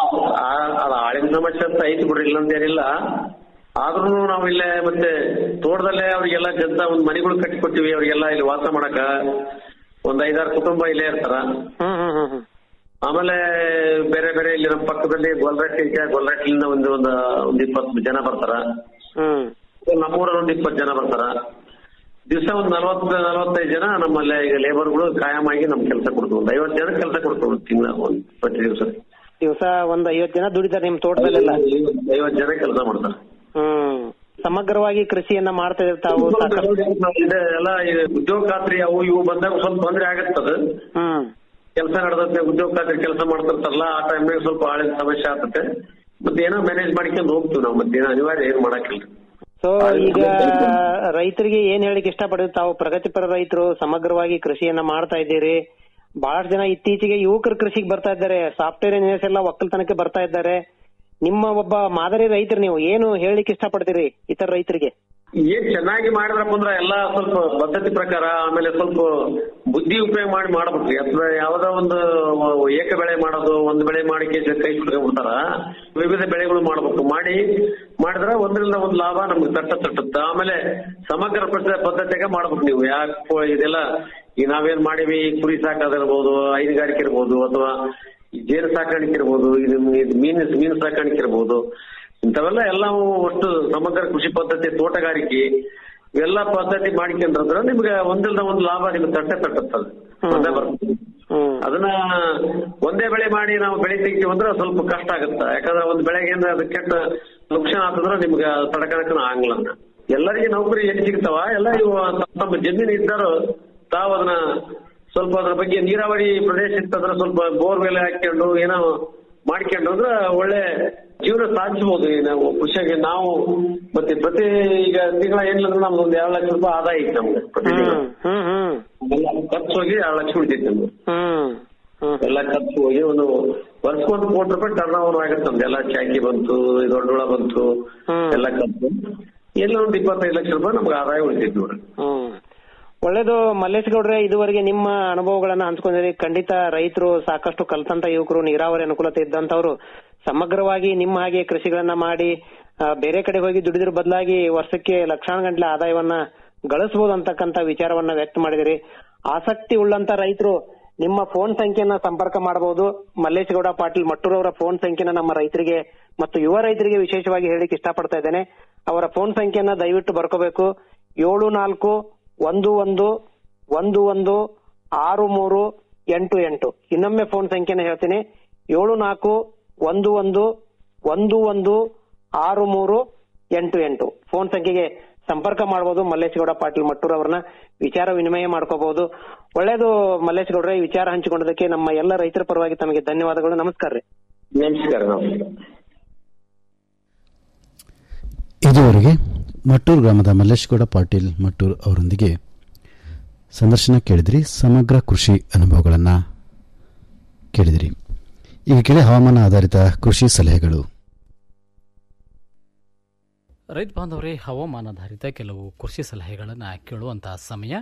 ಅದು ಆಳಿನ ಸಮಸ್ಯೆ ಅಂತ ಐತಿ ಬಿಡ್ರಿ ಇಲ್ಲ ಅಂತ ಏನಿಲ್ಲ ಆದ್ರೂ ನಾವು ಇಲ್ಲೇ ಮತ್ತೆ ತೋಟದಲ್ಲೇ ಅವ್ರಿಗೆಲ್ಲ ಜನತ ಒಂದ್ ಮನೆಗಳು ಕಟ್ಟಿ ಕೊಟ್ಟಿವಿ ಅವ್ರಿಗೆಲ್ಲ ಇಲ್ಲಿ ವಾಸ ಮಾಡಕ ಒಂದ್ ಐದಾರು ಕುಟುಂಬ ಇಲ್ಲೇ ಇರ್ತಾರ ಹ್ಮ್ ಹ್ಮ್ ಹ್ಮ್ ಹ್ಮ್ ಆಮೇಲೆ ಬೇರೆ ಬೇರೆ ಇಲ್ಲಿ ನಮ್ಮ ಪಕ್ಕದಲ್ಲಿ ಗೊಲ್ರಟ್ಟಿ ಐತೆ ಗೊಲ್ರಟ್ಟಿಲಿಂದ ಒಂದು ಒಂದು ಒಂದ್ ಇಪ್ಪತ್ತು ಜನ ಬರ್ತಾರ ಹ್ಮ್ ನಮ್ಮೂರಲ್ಲಿ ಒಂದ್ ಇಪ್ಪತ್ತು ಜನ ಬರ್ತಾರ ದಿವಸ ಒಂದ್ ನಲವತ್ತು ನಲವತ್ತೈದು ಜನ ನಮ್ಮಲ್ಲಿ ಈಗ ಲೇಬರ್ಗಳು ಕಾಯಂ ಆಗಿ ನಮ್ ಕೆಲಸ ಕೊಡ್ತೀವಿ ಒಂದ್ ಐವತ್ತು ಜನ ಕೆಲಸ ಕೊಡ್ತೀವಿ ತಿಂಗಳ ಒಂದ್ ಪ್ರತಿ ದಿವಸ ದಿವಸ ಒಂದ್ ಐವತ್ ಜನ ದುಡಿತಾರೆ ನಿಮ್ ತೋಟದಲ್ಲೆಲ್ಲ ಐವತ್ತು ಜನ ಕೆಲಸ ಮಾಡ್ತಾರೆ ಹ್ಮ್ ಸಮಗ್ರವಾಗಿ ಕೃಷಿಯನ್ನ ಮಾಡ್ತಾ ಇದ್ರೆ ತಾವು ಸಾಕಷ್ಟು ಇದೆ ಎಲ್ಲ ಇದು ಉದ್ಯೋಗ ಖಾತ್ರಿ ಅವು ಇವು ಬಂದಾಗ ಸ್ವಲ್ಪ ತೊಂದರೆ ಆಗತ್ತದ ಹ್ಮ್ ಕೆಲಸ ನಡೆದತ್ತೆ ಉದ್ಯೋಗ ಖಾತ್ರಿ ಕೆಲಸ ಮಾಡ್ತಿರ್ತಾರಲ್ಲ ಆ ಟೈಮ್ನಾಗ ಸ್ವಲ್ಪ ಆಳಿನ ಸಮಸ್ಯೆ ಆಗ್ತದೆ ಮತ್ತೆ ಏನೋ ಮ್ಯಾನೇಜ್ ಮಾಡ್ಕೊಂಡು ಹೋಗ್ತೀವಿ ನಾವು ಮತ್ತೆ ಏನೋ ಅನಿವಾರ್ಯ ಏನ್ ಮಾಡಕ್ಕಿಲ್ಲ ಸೊ ಈಗ ರೈತರಿಗೆ ಏನ್ ಹೇಳಿಕ್ ಇಷ್ಟಪಡ್ತೀವಿ ತಾವು ಪ್ರಗತಿಪರ ರೈತರು ಸಮಗ್ರವಾಗಿ ಕೃಷಿಯನ್ನ ಮಾಡ್ತಾ ಇದ್ದೀರಿ ಬಹಳಷ್ಟು ಜನ ಇತ್ತೀಚೆಗೆ ಯುವಕರು ಕೃಷಿಗೆ ಬರ್ತಾ ಇದ್ದಾರೆ ಸಾಫ್ಟ್ವೇರ್ ಇಂಜಿನಿಯರ್ಸ್ ಎಲ್ಲ ಒಕ್ಕಲ್ತನಕ್ಕೆ ಬರ್ತಾ ಇದ್ದಾರೆ ನಿಮ್ಮ ಒಬ್ಬ ಮಾದರಿ ರೈತರು ನೀವು ಏನು ಹೇಳಲಿಕ್ಕೆ ಇಷ್ಟಪಡ್ತೀರಿ ಇತರ ರೈತರಿಗೆ ಏನ್ ಚೆನ್ನಾಗಿ ಮಾಡಿದ್ರಪ್ಪ ಅಂದ್ರ ಎಲ್ಲಾ ಸ್ವಲ್ಪ ಪದ್ಧತಿ ಪ್ರಕಾರ ಆಮೇಲೆ ಸ್ವಲ್ಪ ಬುದ್ಧಿ ಉಪಯೋಗ ಮಾಡಿ ಮಾಡ್ಬೇಕ್ರಿ ಅಥವಾ ಯಾವ್ದೋ ಒಂದು ಏಕ ಬೆಳೆ ಮಾಡೋದು ಒಂದ್ ಬೆಳೆ ಮಾಡಿ ಕೈ ಬಿಡ್ತಾರ ವಿವಿಧ ಬೆಳೆಗಳು ಮಾಡ್ಬೇಕು ಮಾಡಿ ಮಾಡಿದ್ರೆ ಒಂದರಿಂದ ಒಂದ್ ಲಾಭ ನಮ್ಗೆ ತಟ್ಟ ತಟ್ಟುತ್ತೆ ಆಮೇಲೆ ಸಮಗ್ರ ಪದ್ಧ- ಪದ್ಧತಿಗೆ ಮಾಡ್ಬೇಕು ನೀವು ಯಾಕೆ ಇದೆಲ್ಲ ಈ ನಾವೇನ್ ಮಾಡಿವಿ ಕುರಿ ಸಾಕೋದಿರ್ಬೋದು ಹೈನುಗಾರಿಕೆ ಇರ್ಬೋದು ಅಥವಾ ಈ ಜೇನು ಸಾಕಾಣಿಕೆ ಇರ್ಬೋದು ಇದು ಇದು ಮೀನು ಮೀನು ಸಾಕಾಣಿಕೆ ಇರ್ಬೋದು ಇಂಥವೆಲ್ಲ ಎಲ್ಲವೂ ಒಟ್ಟು ಸಮಗ್ರ ಕೃಷಿ ಪದ್ಧತಿ ತೋಟಗಾರಿಕೆ ಇವೆಲ್ಲ ಪದ್ಧತಿ ಮಾಡ್ಕೊಂಡ್ರಂದ್ರೆ ನಿಮ್ಗೆ ಒಂದಿಲ್ದ ಒಂದು ಲಾಭ ನಿಮ್ಗೆ ತಟ್ಟೆ ತಟ್ಟುತ್ತದೆ ಒಂದೇ ಬರ್ತದೆ ಅದನ್ನ ಒಂದೇ ಬೆಳೆ ಮಾಡಿ ನಾವು ಬೆಳಿತೀವಿ ಅಂದ್ರೆ ಸ್ವಲ್ಪ ಕಷ್ಟ ಆಗುತ್ತೆ ಯಾಕಂದ್ರೆ ಒಂದ್ ಬೆಳೆಗೆ ಏನಾರ ಅದು ಕೆಟ್ಟ ನುಕ್ಸಾನ ಆತಂದ್ರೆ ನಿಮ್ಗೆ ತಡ್ಕೊಳಕನ ಆಗಲ್ಲ ಎಲ್ಲರಿಗೆ ನೌಕರಿ ಎಲ್ಲಿ ಸಿಗ್ತಾವ ಎಲ್ಲ ಇವು ತಮ್ಮ ತಮ್ಮ ಜಮೀನು ಇದ್ದಾರೋ ತಾವು ಅದನ್ನ ಸ್ವಲ್ಪ ಅದ್ರ ಬಗ್ಗೆ ನೀರಾವರಿ ಪ್ರದೇಶ ಇತ್ತಂದ್ರೆ ಸ್ವಲ್ಪ ಬೋರ್ವೆಲ್ ಹಾಕೊಂಡು ಏನೋ ಮಾಡ್ಕೊಂಡು ಅಂದ್ರೆ ಒಳ್ಳೆ ಜೀವನ ಸಾಧಿಸಬಹುದು ಈ ನಾವು ಖುಷಿಯಾಗಿ ನಾವು ಮತ್ತೆ ಪ್ರತಿ ಈಗ ತಿಂಗಳ ಏನಿಲ್ಲ ಅಂದ್ರೆ ನಮ್ದು ಒಂದು ಎರಡು ಲಕ್ಷ ರೂಪಾಯಿ ಆದಾಯ ಐತೆ ನಮ್ಗೆ ಪ್ರತಿ ತಿಂಗಳು ಎಲ್ಲ ಖರ್ಚು ಹೋಗಿ ಎರಡು ಲಕ್ಷ ಉಳಿತೈತೆ ನಮ್ಗೆ ಎಲ್ಲ ಖರ್ಚು ಹೋಗಿ ಒಂದು ವರ್ಷಕ್ಕೆ ಒಂದು ಕೋಟಿ ರೂಪಾಯಿ ಟರ್ನ್ ಓವರ್ ಆಗುತ್ತೆ ನಮ್ದು ಎಲ್ಲ ಚಾಕಿ ಬಂತು ಇದು ದೊಡ್ಡೋಳ ಬಂತು ಎಲ್ಲ ಖರ್ಚು ಎಲ್ಲ ಒಂದು ಇಪ್ಪತ್ತೈದು ಲಕ್ಷ ರೂಪಾಯಿ ನಮ್ಗೆ ಆದಾಯ ಉಳಿತೈತೆ ನೋಡ್ರಿ ಹ್ಮ್ ಒಳ್ಳೇದು ಮಲ್ಲೇಶ್ ಗೌಡ್ರೆ ಇದುವರೆಗೆ ನಿಮ್ಮ ಅನುಭವಗಳನ್ನ ಹಂಚ್ಕೊಂಡಿರಿ ಖಂಡಿತ ರೈತರು ಸಾಕಷ್ಟು ಕಲ್ತಂತ ಯುವಕರು ನೀರಾವರಿ ಅನುಕೂಲತೆ ಇದ್ದಂತವ್ರು ಸಮಗ್ರವಾಗಿ ನಿಮ್ಮ ಹಾಗೆ ಕೃಷಿಗಳನ್ನ ಮಾಡಿ ಆ, ಬೇರೆ ಕಡೆ ಹೋಗಿ ದುಡಿದ್ರ ಬದಲಾಗಿ ವರ್ಷಕ್ಕೆ ಲಕ್ಷಾನು ಗಂಟಲೆ ಆದಾಯವನ್ನ ಗಳಿಸಬಹುದು ಅಂತಕ್ಕಂತ ವಿಚಾರವನ್ನ ವ್ಯಕ್ತ ಮಾಡಿದಿರಿ ಆಸಕ್ತಿ ಉಳ್ಳಂತ ರೈತರು ನಿಮ್ಮ ಫೋನ್ ಸಂಖ್ಯೆಯನ್ನ ಸಂಪರ್ಕ ಮಾಡಬಹುದು ಮಲ್ಲೇಶ್ ಗೌಡ ಪಾಟೀಲ್ ಮಟ್ಟೂರ್ ಅವರ ಫೋನ್ ಸಂಖ್ಯೆನ ನಮ್ಮ ರೈತರಿಗೆ ಮತ್ತು ಯುವ ರೈತರಿಗೆ ವಿಶೇಷವಾಗಿ ಹೇಳಿಕ್ಕೆ ಇಷ್ಟಪಡ್ತಾ ಇದ್ದೇನೆ ಅವರ ಫೋನ್ ಸಂಖ್ಯೆಯನ್ನ ದಯವಿಟ್ಟು ಬರ್ಕೋಬೇಕು ಏಳು ನಾಲ್ಕು ಒಂದು ಒಂದು ಒಂದು ಒಂದು ಆರು ಮೂರು ಎಂಟು ಎಂಟು ಇನ್ನೊಮ್ಮೆ ಫೋನ್ ಸಂಖ್ಯೆನ ಹೇಳ್ತೀನಿ ಏಳು ನಾಲ್ಕು ಒಂದು ಒಂದು ಒಂದು ಒಂದು ಆರು ಮೂರು ಎಂಟು ಎಂಟು ಫೋನ್ ಸಂಖ್ಯೆಗೆ ಸಂಪರ್ಕ ಮಾಡಬಹುದು ಮಲ್ಲೇಶ್ ಗೌಡ ಪಾಟೀಲ್ ಮಟ್ಟೂರ್ ಅವರನ್ನ ವಿಚಾರ ವಿನಿಮಯ ಮಾಡ್ಕೋಬಹುದು ಒಳ್ಳೇದು ಮಲ್ಲೇಶ್ ಗೌಡ್ರೆ ಈ ವಿಚಾರ ಹಂಚಿಕೊಂಡದಕ್ಕೆ ನಮ್ಮ ಎಲ್ಲ ರೈತರ ಪರವಾಗಿ ತಮಗೆ ಧನ್ಯವಾದಗಳು ನಮಸ್ಕಾರ ರೀ ನಮಸ್ಕಾರ ನಮಸ್ಕಾರ ಇದುವರೆಗೆ ಮಟ್ಟೂರು ಗ್ರಾಮದ ಮಲ್ಲೇಶ್ಗೌಡ ಪಾಟೀಲ್ ಮಟ್ಟೂರ್ ಅವರೊಂದಿಗೆ ಸಂದರ್ಶನ ಕೇಳಿದ್ರಿ ಸಮಗ್ರ ಕೃಷಿ ಅನುಭವಗಳನ್ನು ಕೇಳಿದಿರಿ ಈಗ ಕೇಳಿ ಹವಾಮಾನ ಆಧಾರಿತ ಕೃಷಿ ಸಲಹೆಗಳು ರೈತ ಬಾಂಧವರೇ ಹವಾಮಾನಾಧಾರಿತ ಕೆಲವು ಕೃಷಿ ಸಲಹೆಗಳನ್ನು ಕೇಳುವಂತಹ ಸಮಯ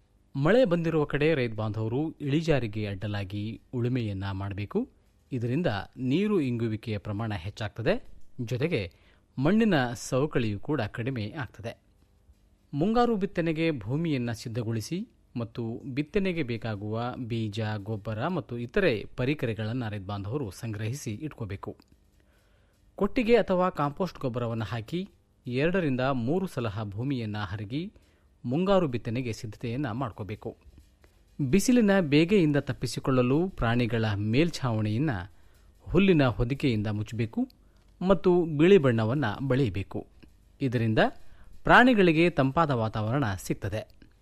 ಮಳೆ ಬಂದಿರುವ ಕಡೆ ರೈತ ಬಾಂಧವರು ಇಳಿಜಾರಿಗೆ ಅಡ್ಡಲಾಗಿ ಉಳುಮೆಯನ್ನ ಮಾಡಬೇಕು ಇದರಿಂದ ನೀರು ಇಂಗುವಿಕೆಯ ಪ್ರಮಾಣ ಹೆಚ್ಚಾಗ್ತದೆ ಜೊತೆಗೆ ಮಣ್ಣಿನ ಸವಕಳಿಯು ಕೂಡ ಕಡಿಮೆ ಆಗ್ತದೆ ಮುಂಗಾರು ಬಿತ್ತನೆಗೆ ಭೂಮಿಯನ್ನು ಸಿದ್ಧಗೊಳಿಸಿ ಮತ್ತು ಬಿತ್ತನೆಗೆ ಬೇಕಾಗುವ ಬೀಜ ಗೊಬ್ಬರ ಮತ್ತು ಇತರೆ ಪರಿಕರಗಳನ್ನು ರೈತ ಬಾಂಧವರು ಸಂಗ್ರಹಿಸಿ ಇಟ್ಕೋಬೇಕು ಕೊಟ್ಟಿಗೆ ಅಥವಾ ಕಾಂಪೋಸ್ಟ್ ಗೊಬ್ಬರವನ್ನು ಹಾಕಿ ಎರಡರಿಂದ ಮೂರು ಸಲ ಭೂಮಿಯನ್ನು ಹರಗಿ ಮುಂಗಾರು ಬಿತ್ತನೆಗೆ ಸಿದ್ಧತೆಯನ್ನು ಮಾಡ್ಕೋಬೇಕು ಬಿಸಿಲಿನ ಬೇಗೆಯಿಂದ ತಪ್ಪಿಸಿಕೊಳ್ಳಲು ಪ್ರಾಣಿಗಳ ಮೇಲ್ಛಾವಣಿಯನ್ನು ಹುಲ್ಲಿನ ಹೊದಿಕೆಯಿಂದ ಮುಚ್ಚಬೇಕು ಮತ್ತು ಬಿಳಿ ಬಣ್ಣವನ್ನು ಬಳಿಯಬೇಕು ಇದರಿಂದ ಪ್ರಾಣಿಗಳಿಗೆ ತಂಪಾದ ವಾತಾವರಣ ಸಿಗ್ತದೆ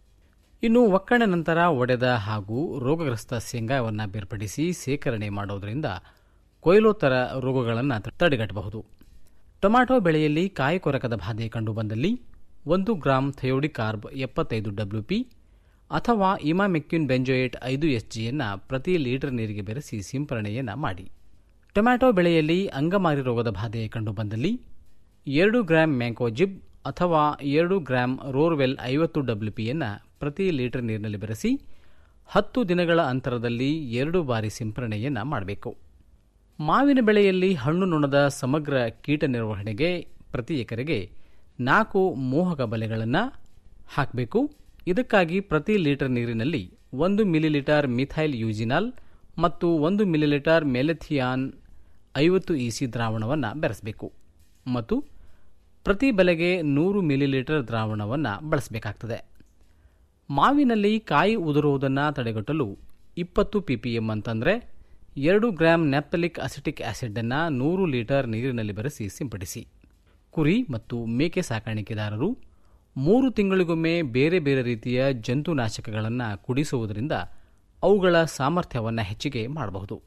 ಇನ್ನು ಒಕ್ಕಣೆ ನಂತರ ಒಡೆದ ಹಾಗೂ ರೋಗಗ್ರಸ್ತ ಶೇಂಗಾವನ್ನು ಬೇರ್ಪಡಿಸಿ ಸೇಕರಣೆ ಮಾಡೋದರಿಂದ ಕೊಯ್ಲೋತ್ತರ ರೋಗಗಳನ್ನು ತಡೆಗಟ್ಟಬಹುದು ಟೊಮ್ಯಾಟೊ ಬೆಳೆಯಲ್ಲಿ ಕಾಯಿ ಕೊರಕದ ಬಾಧೆ ಕಂಡುಬಂದಲ್ಲಿ ಒಂದು ಗ್ರಾಂ ಥಯೋಡಿಕಾರ್ಬ್ ಎಪ್ಪತ್ತೈದು ಡಬ್ಲ್ಯೂಪಿ ಅಥವಾ ಇಮಾಮೆಕ್ಯೂನ್ ಬೆಂಜೋಯೇಟ್ ಐದು ಎಸ್ಜಿಯನ್ನು ಪ್ರತಿ ಲೀಟರ್ ನೀರಿಗೆ ಬೆರೆಸಿ ಸಿಂಪರಣೆಯನ್ನು ಮಾಡಿ ಟೊಮ್ಯಾಟೊ ಬೆಳೆಯಲ್ಲಿ ಅಂಗಮಾರಿ ರೋಗದ ಬಾಧೆ ಕಂಡುಬಂದಲ್ಲಿ ಎರಡು ಗ್ರಾಂ ಮ್ಯಾಂಕೋಜಿಬ್ ಅಥವಾ ಎರಡು ಗ್ರಾಂ ರೋರ್ವೆಲ್ ಐವತ್ತು ಡಬ್ಲ್ಯೂಪಿಯನ್ನು ಪ್ರತಿ ಲೀಟರ್ ನೀರಿನಲ್ಲಿ ಬೆರೆಸಿ ಹತ್ತು ದಿನಗಳ ಅಂತರದಲ್ಲಿ ಎರಡು ಬಾರಿ ಸಿಂಪರಣೆಯನ್ನು ಮಾಡಬೇಕು ಮಾವಿನ ಬೆಳೆಯಲ್ಲಿ ಹಣ್ಣು ನೊಣದ ಸಮಗ್ರ ಕೀಟ ನಿರ್ವಹಣೆಗೆ ಪ್ರತಿ ಎಕರೆಗೆ ನಾಲ್ಕು ಮೋಹಕ ಬಲೆಗಳನ್ನು ಹಾಕಬೇಕು ಇದಕ್ಕಾಗಿ ಪ್ರತಿ ಲೀಟರ್ ನೀರಿನಲ್ಲಿ ಒಂದು ಮಿಲಿಲೀಟರ್ ಮಿಥೈಲ್ ಯೂಜಿನಾಲ್ ಮತ್ತು ಒಂದು ಮಿಲಿಲೀಟರ್ ಮೆಲೆಥಿಯಾನ್ ಐವತ್ತು ಇಸಿ ದ್ರಾವಣವನ್ನು ಬೆರೆಸಬೇಕು ಮತ್ತು ಪ್ರತಿ ಬಲೆಗೆ ನೂರು ಮಿಲಿಲೀಟರ್ ದ್ರಾವಣವನ್ನು ಬಳಸಬೇಕಾಗ್ತದೆ ಮಾವಿನಲ್ಲಿ ಕಾಯಿ ಉದುರುವುದನ್ನು ತಡೆಗಟ್ಟಲು ಇಪ್ಪತ್ತು ಪಿಪಿಎಂ ಅಂತಂದರೆ ಎರಡು ಗ್ರಾಂ ನ್ಯಾಪ್ತಲಿಕ್ ಅಸಿಟಿಕ್ ಆಸಿಡನ್ನು ನೂರು ಲೀಟರ್ ನೀರಿನಲ್ಲಿ ಬೆರೆಸಿ ಸಿಂಪಡಿಸಿ ಕುರಿ ಮತ್ತು ಮೇಕೆ ಸಾಕಾಣಿಕೆದಾರರು ಮೂರು ತಿಂಗಳಿಗೊಮ್ಮೆ ಬೇರೆ ಬೇರೆ ರೀತಿಯ ಜಂತುನಾಶಕಗಳನ್ನು ಕುಡಿಸುವುದರಿಂದ ಅವುಗಳ ಸಾಮರ್ಥ್ಯವನ್ನು ಹೆಚ್ಚಿಗೆ ಮಾಡಬಹುದು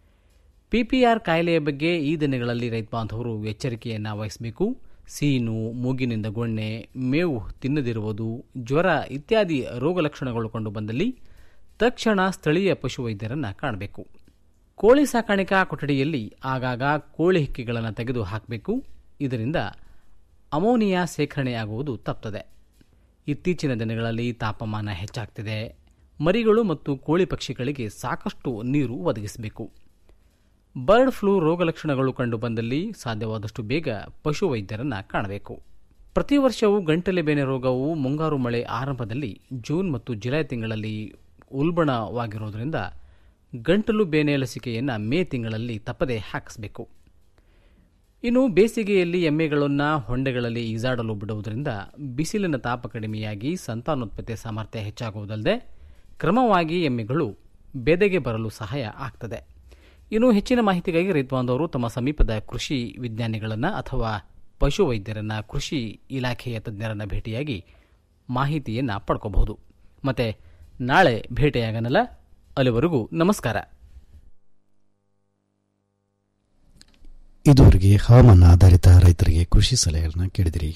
ಪಿಪಿಆರ್ ಕಾಯಿಲೆಯ ಬಗ್ಗೆ ಈ ದಿನಗಳಲ್ಲಿ ರೈತ ಬಾಂಧವರು ಎಚ್ಚರಿಕೆಯನ್ನು ವಹಿಸಬೇಕು ಸೀನು ಮೂಗಿನಿಂದ ಗೊಣ್ಣೆ ಮೇವು ತಿನ್ನದಿರುವುದು ಜ್ವರ ಇತ್ಯಾದಿ ರೋಗ ಲಕ್ಷಣಗಳು ಕಂಡುಬಂದಲ್ಲಿ ತಕ್ಷಣ ಸ್ಥಳೀಯ ಪಶುವೈದ್ಯರನ್ನು ಕಾಣಬೇಕು ಕೋಳಿ ಸಾಕಾಣಿಕಾ ಕೊಠಡಿಯಲ್ಲಿ ಆಗಾಗ ಕೋಳಿ ಹಿಕ್ಕಿಗಳನ್ನು ತೆಗೆದು ಹಾಕಬೇಕು ಇದರಿಂದ ಅಮೋನಿಯಾ ಸೇಖರಣೆಯಾಗುವುದು ತಪ್ಪುತ್ತದೆ ಇತ್ತೀಚಿನ ದಿನಗಳಲ್ಲಿ ತಾಪಮಾನ ಹೆಚ್ಚಾಗ್ತಿದೆ ಮರಿಗಳು ಮತ್ತು ಕೋಳಿ ಪಕ್ಷಿಗಳಿಗೆ ಸಾಕಷ್ಟು ನೀರು ಒದಗಿಸಬೇಕು ಬರ್ಡ್ ಫ್ಲೂ ರೋಗ ಲಕ್ಷಣಗಳು ಕಂಡುಬಂದಲ್ಲಿ ಸಾಧ್ಯವಾದಷ್ಟು ಬೇಗ ಪಶುವೈದ್ಯರನ್ನು ಕಾಣಬೇಕು ಪ್ರತಿ ವರ್ಷವೂ ಗಂಟಲೆ ಬೇನೆ ರೋಗವು ಮುಂಗಾರು ಮಳೆ ಆರಂಭದಲ್ಲಿ ಜೂನ್ ಮತ್ತು ಜುಲೈ ತಿಂಗಳಲ್ಲಿ ಉಲ್ಬಣವಾಗಿರುವುದರಿಂದ ಗಂಟಲು ಬೇನೆ ಲಸಿಕೆಯನ್ನು ಮೇ ತಿಂಗಳಲ್ಲಿ ತಪ್ಪದೆ ಹಾಕಿಸಬೇಕು ಇನ್ನು ಬೇಸಿಗೆಯಲ್ಲಿ ಎಮ್ಮೆಗಳನ್ನು ಹೊಂಡೆಗಳಲ್ಲಿ ಈಜಾಡಲು ಬಿಡುವುದರಿಂದ ಬಿಸಿಲಿನ ತಾಪ ಕಡಿಮೆಯಾಗಿ ಸಂತಾನೋತ್ಪತ್ತಿ ಸಾಮರ್ಥ್ಯ ಹೆಚ್ಚಾಗುವುದಲ್ಲದೆ ಕ್ರಮವಾಗಿ ಎಮ್ಮೆಗಳು ಬೆದೆಗೆ ಬರಲು ಸಹಾಯ ಆಗ್ತದೆ ಇನ್ನು ಹೆಚ್ಚಿನ ಮಾಹಿತಿಗಾಗಿ ರೈತ ಬಾಂಧವರು ತಮ್ಮ ಸಮೀಪದ ಕೃಷಿ ವಿಜ್ಞಾನಿಗಳನ್ನು ಅಥವಾ ಪಶುವೈದ್ಯರನ್ನ ಕೃಷಿ ಇಲಾಖೆಯ ತಜ್ಞರನ್ನ ಭೇಟಿಯಾಗಿ ಮಾಹಿತಿಯನ್ನು ಪಡ್ಕೋಬಹುದು ಮತ್ತೆ ನಾಳೆ ಭೇಟಿಯಾಗನಲ್ಲ ಅಲ್ಲಿವರೆಗೂ ನಮಸ್ಕಾರ ಇದುವರೆಗೆ ಹವಾಮಾನ ಆಧಾರಿತ ರೈತರಿಗೆ ಕೃಷಿ ಸಲಹೆಗಳನ್ನು ಕೇಳಿದಿರಿ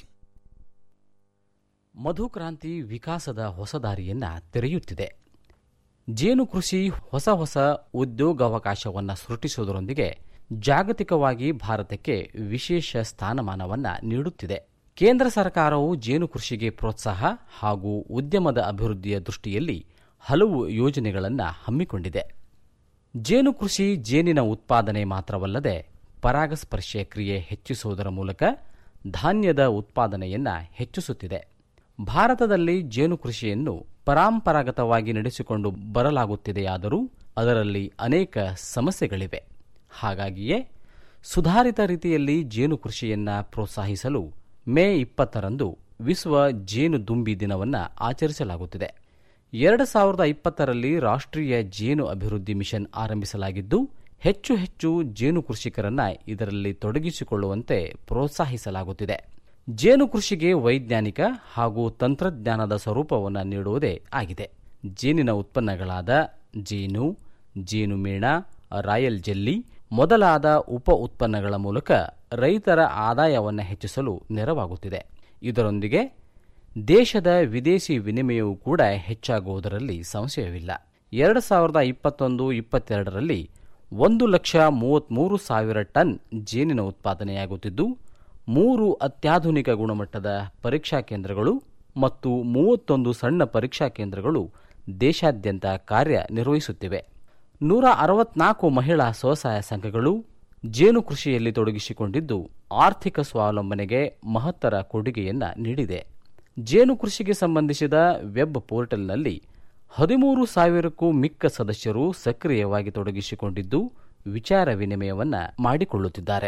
ಮಧುಕ್ರಾಂತಿ ವಿಕಾಸದ ಹೊಸ ದಾರಿಯನ್ನ ತೆರೆಯುತ್ತಿದೆ ಜೇನು ಕೃಷಿ ಹೊಸ ಹೊಸ ಉದ್ಯೋಗಾವಕಾಶವನ್ನು ಸೃಷ್ಟಿಸುವುದರೊಂದಿಗೆ ಜಾಗತಿಕವಾಗಿ ಭಾರತಕ್ಕೆ ವಿಶೇಷ ಸ್ಥಾನಮಾನವನ್ನ ನೀಡುತ್ತಿದೆ ಕೇಂದ್ರ ಸರ್ಕಾರವು ಜೇನು ಕೃಷಿಗೆ ಪ್ರೋತ್ಸಾಹ ಹಾಗೂ ಉದ್ಯಮದ ಅಭಿವೃದ್ಧಿಯ ದೃಷ್ಟಿಯಲ್ಲಿ ಹಲವು ಯೋಜನೆಗಳನ್ನು ಹಮ್ಮಿಕೊಂಡಿದೆ ಜೇನು ಕೃಷಿ ಜೇನಿನ ಉತ್ಪಾದನೆ ಮಾತ್ರವಲ್ಲದೆ ಪರಾಗಸ್ಪರ್ಶ ಕ್ರಿಯೆ ಹೆಚ್ಚಿಸುವುದರ ಮೂಲಕ ಧಾನ್ಯದ ಉತ್ಪಾದನೆಯನ್ನ ಹೆಚ್ಚಿಸುತ್ತಿದೆ ಭಾರತದಲ್ಲಿ ಜೇನು ಕೃಷಿಯನ್ನು ಪರಂಪರಾಗತವಾಗಿ ನಡೆಸಿಕೊಂಡು ಬರಲಾಗುತ್ತಿದೆಯಾದರೂ ಅದರಲ್ಲಿ ಅನೇಕ ಸಮಸ್ಯೆಗಳಿವೆ ಹಾಗಾಗಿಯೇ ಸುಧಾರಿತ ರೀತಿಯಲ್ಲಿ ಜೇನು ಕೃಷಿಯನ್ನ ಪ್ರೋತ್ಸಾಹಿಸಲು ಮೇ ಇಪ್ಪತ್ತರಂದು ವಿಶ್ವ ಜೇನು ದುಂಬಿ ದಿನವನ್ನು ಆಚರಿಸಲಾಗುತ್ತಿದೆ ಎರಡು ಸಾವಿರದ ಇಪ್ಪತ್ತರಲ್ಲಿ ರಾಷ್ಟ್ರೀಯ ಜೇನು ಅಭಿವೃದ್ಧಿ ಮಿಷನ್ ಆರಂಭಿಸಲಾಗಿದ್ದು ಹೆಚ್ಚು ಹೆಚ್ಚು ಜೇನು ಕೃಷಿಕರನ್ನ ಇದರಲ್ಲಿ ತೊಡಗಿಸಿಕೊಳ್ಳುವಂತೆ ಪ್ರೋತ್ಸಾಹಿಸಲಾಗುತ್ತಿದೆ ಜೇನು ಕೃಷಿಗೆ ವೈಜ್ಞಾನಿಕ ಹಾಗೂ ತಂತ್ರಜ್ಞಾನದ ಸ್ವರೂಪವನ್ನು ನೀಡುವುದೇ ಆಗಿದೆ ಜೇನಿನ ಉತ್ಪನ್ನಗಳಾದ ಜೇನು ಜೇನುಮೇಣ ರಾಯಲ್ ಜೆಲ್ಲಿ ಮೊದಲಾದ ಉಪ ಉತ್ಪನ್ನಗಳ ಮೂಲಕ ರೈತರ ಆದಾಯವನ್ನು ಹೆಚ್ಚಿಸಲು ನೆರವಾಗುತ್ತಿದೆ ಇದರೊಂದಿಗೆ ದೇಶದ ವಿದೇಶಿ ವಿನಿಮಯವೂ ಕೂಡ ಹೆಚ್ಚಾಗುವುದರಲ್ಲಿ ಸಂಶಯವಿಲ್ಲ ಎರಡು ಸಾವಿರದ ಇಪ್ಪತ್ತೊಂದು ಇಪ್ಪತ್ತೆರಡರಲ್ಲಿ ಒಂದು ಲಕ್ಷ ಮೂವತ್ತ್ಮೂರು ಸಾವಿರ ಟನ್ ಜೇನಿನ ಉತ್ಪಾದನೆಯಾಗುತ್ತಿದ್ದು ಮೂರು ಅತ್ಯಾಧುನಿಕ ಗುಣಮಟ್ಟದ ಪರೀಕ್ಷಾ ಕೇಂದ್ರಗಳು ಮತ್ತು ಮೂವತ್ತೊಂದು ಸಣ್ಣ ಪರೀಕ್ಷಾ ಕೇಂದ್ರಗಳು ದೇಶಾದ್ಯಂತ ಕಾರ್ಯನಿರ್ವಹಿಸುತ್ತಿವೆ ನೂರ ಅರವತ್ನಾಲ್ಕು ಮಹಿಳಾ ಸ್ವಸಹಾಯ ಸಂಘಗಳು ಜೇನು ಕೃಷಿಯಲ್ಲಿ ತೊಡಗಿಸಿಕೊಂಡಿದ್ದು ಆರ್ಥಿಕ ಸ್ವಾವಲಂಬನೆಗೆ ಮಹತ್ತರ ಕೊಡುಗೆಯನ್ನ ನೀಡಿದೆ ಜೇನು ಕೃಷಿಗೆ ಸಂಬಂಧಿಸಿದ ವೆಬ್ ಪೋರ್ಟಲ್ನಲ್ಲಿ ಹದಿಮೂರು ಸಾವಿರಕ್ಕೂ ಮಿಕ್ಕ ಸದಸ್ಯರು ಸಕ್ರಿಯವಾಗಿ ತೊಡಗಿಸಿಕೊಂಡಿದ್ದು ವಿಚಾರ ವಿನಿಮಯವನ್ನ ಮಾಡಿಕೊಳ್ಳುತ್ತಿದ್ದಾರೆ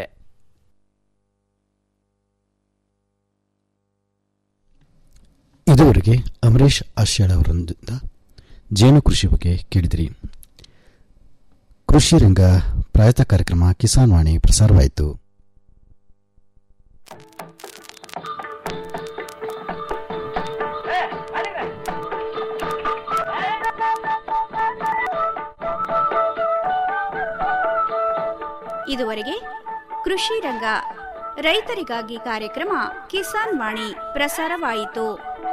ಇದುವರೆಗೆ ಅಮರೇಶ್ ಆಶ್ಯಾಳ್ ಅವರಿಂದ ಜೇನು ಕೃಷಿ ಬಗ್ಗೆ ಕೇಳಿದಿರಿ ಕೃಷಿ ರಂಗ ಪ್ರಾಯತ ಕಾರ್ಯಕ್ರಮ ಕಿಸಾನ್ ವಾಣಿ ಪ್ರಸಾರವಾಯಿತು ಇದುವರೆಗೆ ಕೃಷಿ ರಂಗ ರೈತರಿಗಾಗಿ ಕಾರ್ಯಕ್ರಮ ಕಿಸಾನ್ ವಾಣಿ ಪ್ರಸಾರವಾಯಿತು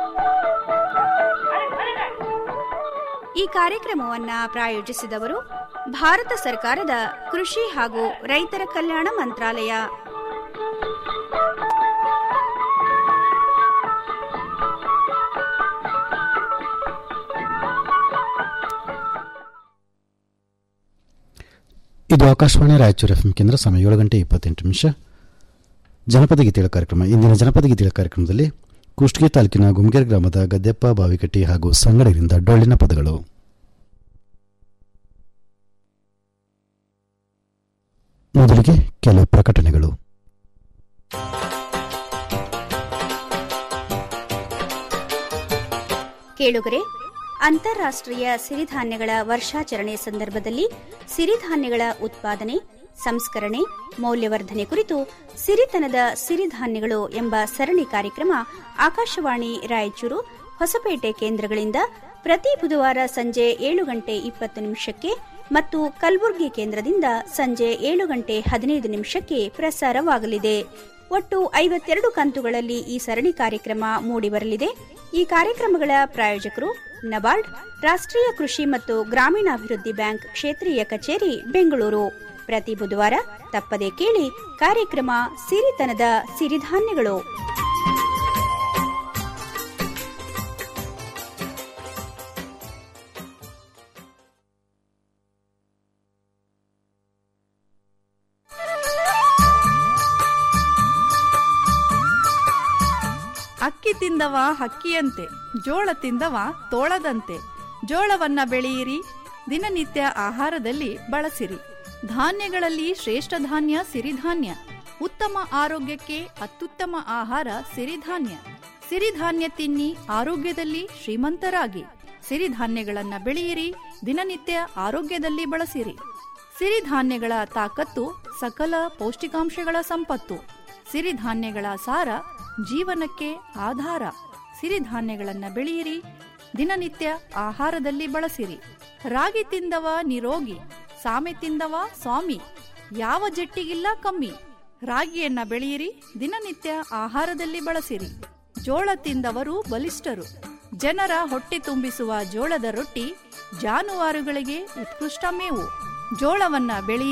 ಈ ಕಾರ್ಯಕ್ರಮವನ್ನ ಪ್ರಾಯೋಜಿಸಿದವರು ಭಾರತ ಸರ್ಕಾರದ ಕೃಷಿ ಹಾಗೂ ರೈತರ ಕಲ್ಯಾಣ ಮಂತ್ರಾಲಯ ಇದು ಆಕಾಶವಾಣಿ ರಾಯಚೂರು ಎಫ್ ಕೇಂದ್ರ ಸಮಯ ಏಳು ಗಂಟೆ ಇಪ್ಪತ್ತೆಂಟು ನಿಮಿಷ ಜನಪದ ಗೀತೆಗಳ ಕಾರ್ಯಕ್ರಮ ಇಂದಿನ ಜನಪದ ಗೀತೆಗಳ ಕಾರ್ಯಕ್ರಮದಲ್ಲಿ ಕುಷ್ಟಗಿ ತಾಲೂಕಿನ ಗುಮ್ಗೇರ್ ಗ್ರಾಮದ ಗದ್ದೆಪ್ಪ ಬಾವಿಕಟ್ಟಿ ಹಾಗೂ ಸಂಗಡರಿಂದ ಡೊಳ್ಳಿನ ಪದಗಳು ಮೊದಲಿಗೆ ಕೆಲವು ಪ್ರಕಟಣೆಗಳು ಕೇಳುಗರೆ ಅಂತಾರಾಷ್ಟ್ರೀಯ ಸಿರಿಧಾನ್ಯಗಳ ವರ್ಷಾಚರಣೆ ಸಂದರ್ಭದಲ್ಲಿ ಸಿರಿಧಾನ್ಯಗಳ ಉತ್ಪಾದನೆ ಸಂಸ್ಕರಣೆ ಮೌಲ್ಯವರ್ಧನೆ ಕುರಿತು ಸಿರಿತನದ ಸಿರಿಧಾನ್ಯಗಳು ಎಂಬ ಸರಣಿ ಕಾರ್ಯಕ್ರಮ ಆಕಾಶವಾಣಿ ರಾಯಚೂರು ಹೊಸಪೇಟೆ ಕೇಂದ್ರಗಳಿಂದ ಪ್ರತಿ ಬುಧವಾರ ಸಂಜೆ ಏಳು ಗಂಟೆ ಇಪ್ಪತ್ತು ನಿಮಿಷಕ್ಕೆ ಮತ್ತು ಕಲಬುರಗಿ ಕೇಂದ್ರದಿಂದ ಸಂಜೆ ಏಳು ಗಂಟೆ ಹದಿನೈದು ನಿಮಿಷಕ್ಕೆ ಪ್ರಸಾರವಾಗಲಿದೆ ಒಟ್ಟು ಐವತ್ತೆರಡು ಕಂತುಗಳಲ್ಲಿ ಈ ಸರಣಿ ಕಾರ್ಯಕ್ರಮ ಮೂಡಿಬರಲಿದೆ ಈ ಕಾರ್ಯಕ್ರಮಗಳ ಪ್ರಾಯೋಜಕರು ನಬಾರ್ಡ್ ರಾಷ್ಟ್ರೀಯ ಕೃಷಿ ಮತ್ತು ಗ್ರಾಮೀಣಾಭಿವೃದ್ಧಿ ಬ್ಯಾಂಕ್ ಕ್ಷೇತ್ರೀಯ ಕಚೇರಿ ಬೆಂಗಳೂರು ಪ್ರತಿ ಬುಧವಾರ ತಪ್ಪದೆ ಕೇಳಿ ಕಾರ್ಯಕ್ರಮ ಸಿರಿತನದ ಸಿರಿಧಾನ್ಯಗಳು ಅಕ್ಕಿ ತಿಂದವ ಹಕ್ಕಿಯಂತೆ ಜೋಳ ತಿಂದವ ತೋಳದಂತೆ ಜೋಳವನ್ನ ಬೆಳೆಯಿರಿ ದಿನನಿತ್ಯ ಆಹಾರದಲ್ಲಿ ಬಳಸಿರಿ ಧಾನ್ಯಗಳಲ್ಲಿ ಶ್ರೇಷ್ಠ ಧಾನ್ಯ ಸಿರಿಧಾನ್ಯ ಉತ್ತಮ ಆರೋಗ್ಯಕ್ಕೆ ಅತ್ಯುತ್ತಮ ಆಹಾರ ಸಿರಿಧಾನ್ಯ ಸಿರಿಧಾನ್ಯ ತಿನ್ನಿ ಆರೋಗ್ಯದಲ್ಲಿ ಶ್ರೀಮಂತರಾಗಿ ಸಿರಿಧಾನ್ಯಗಳನ್ನ ಬೆಳೆಯಿರಿ ದಿನನಿತ್ಯ ಆರೋಗ್ಯದಲ್ಲಿ ಬಳಸಿರಿ ಸಿರಿಧಾನ್ಯಗಳ ತಾಕತ್ತು ಸಕಲ ಪೌಷ್ಟಿಕಾಂಶಗಳ ಸಂಪತ್ತು ಸಿರಿಧಾನ್ಯಗಳ ಸಾರ ಜೀವನಕ್ಕೆ ಆಧಾರ ಸಿರಿಧಾನ್ಯಗಳನ್ನ ಬೆಳೆಯಿರಿ ದಿನನಿತ್ಯ ಆಹಾರದಲ್ಲಿ ಬಳಸಿರಿ ರಾಗಿ ತಿಂದವ ನಿರೋಗಿ ಸಾಮೆ ತಿಂದವ ಸ್ವಾಮಿ ಯಾವ ಜಟ್ಟಿಗಿಲ್ಲ ಕಮ್ಮಿ ರಾಗಿಯನ್ನ ಬೆಳೆಯಿರಿ ದಿನನಿತ್ಯ ಆಹಾರದಲ್ಲಿ ಬಳಸಿರಿ ಜೋಳ ತಿಂದವರು ಬಲಿಷ್ಠರು ಜನರ ಹೊಟ್ಟೆ ತುಂಬಿಸುವ ಜೋಳದ ರೊಟ್ಟಿ ಜಾನುವಾರುಗಳಿಗೆ ಉತ್ಕೃಷ್ಟ ಮೇವು ಜೋಳವನ್ನ ಬೆಳೆಯಿರಿ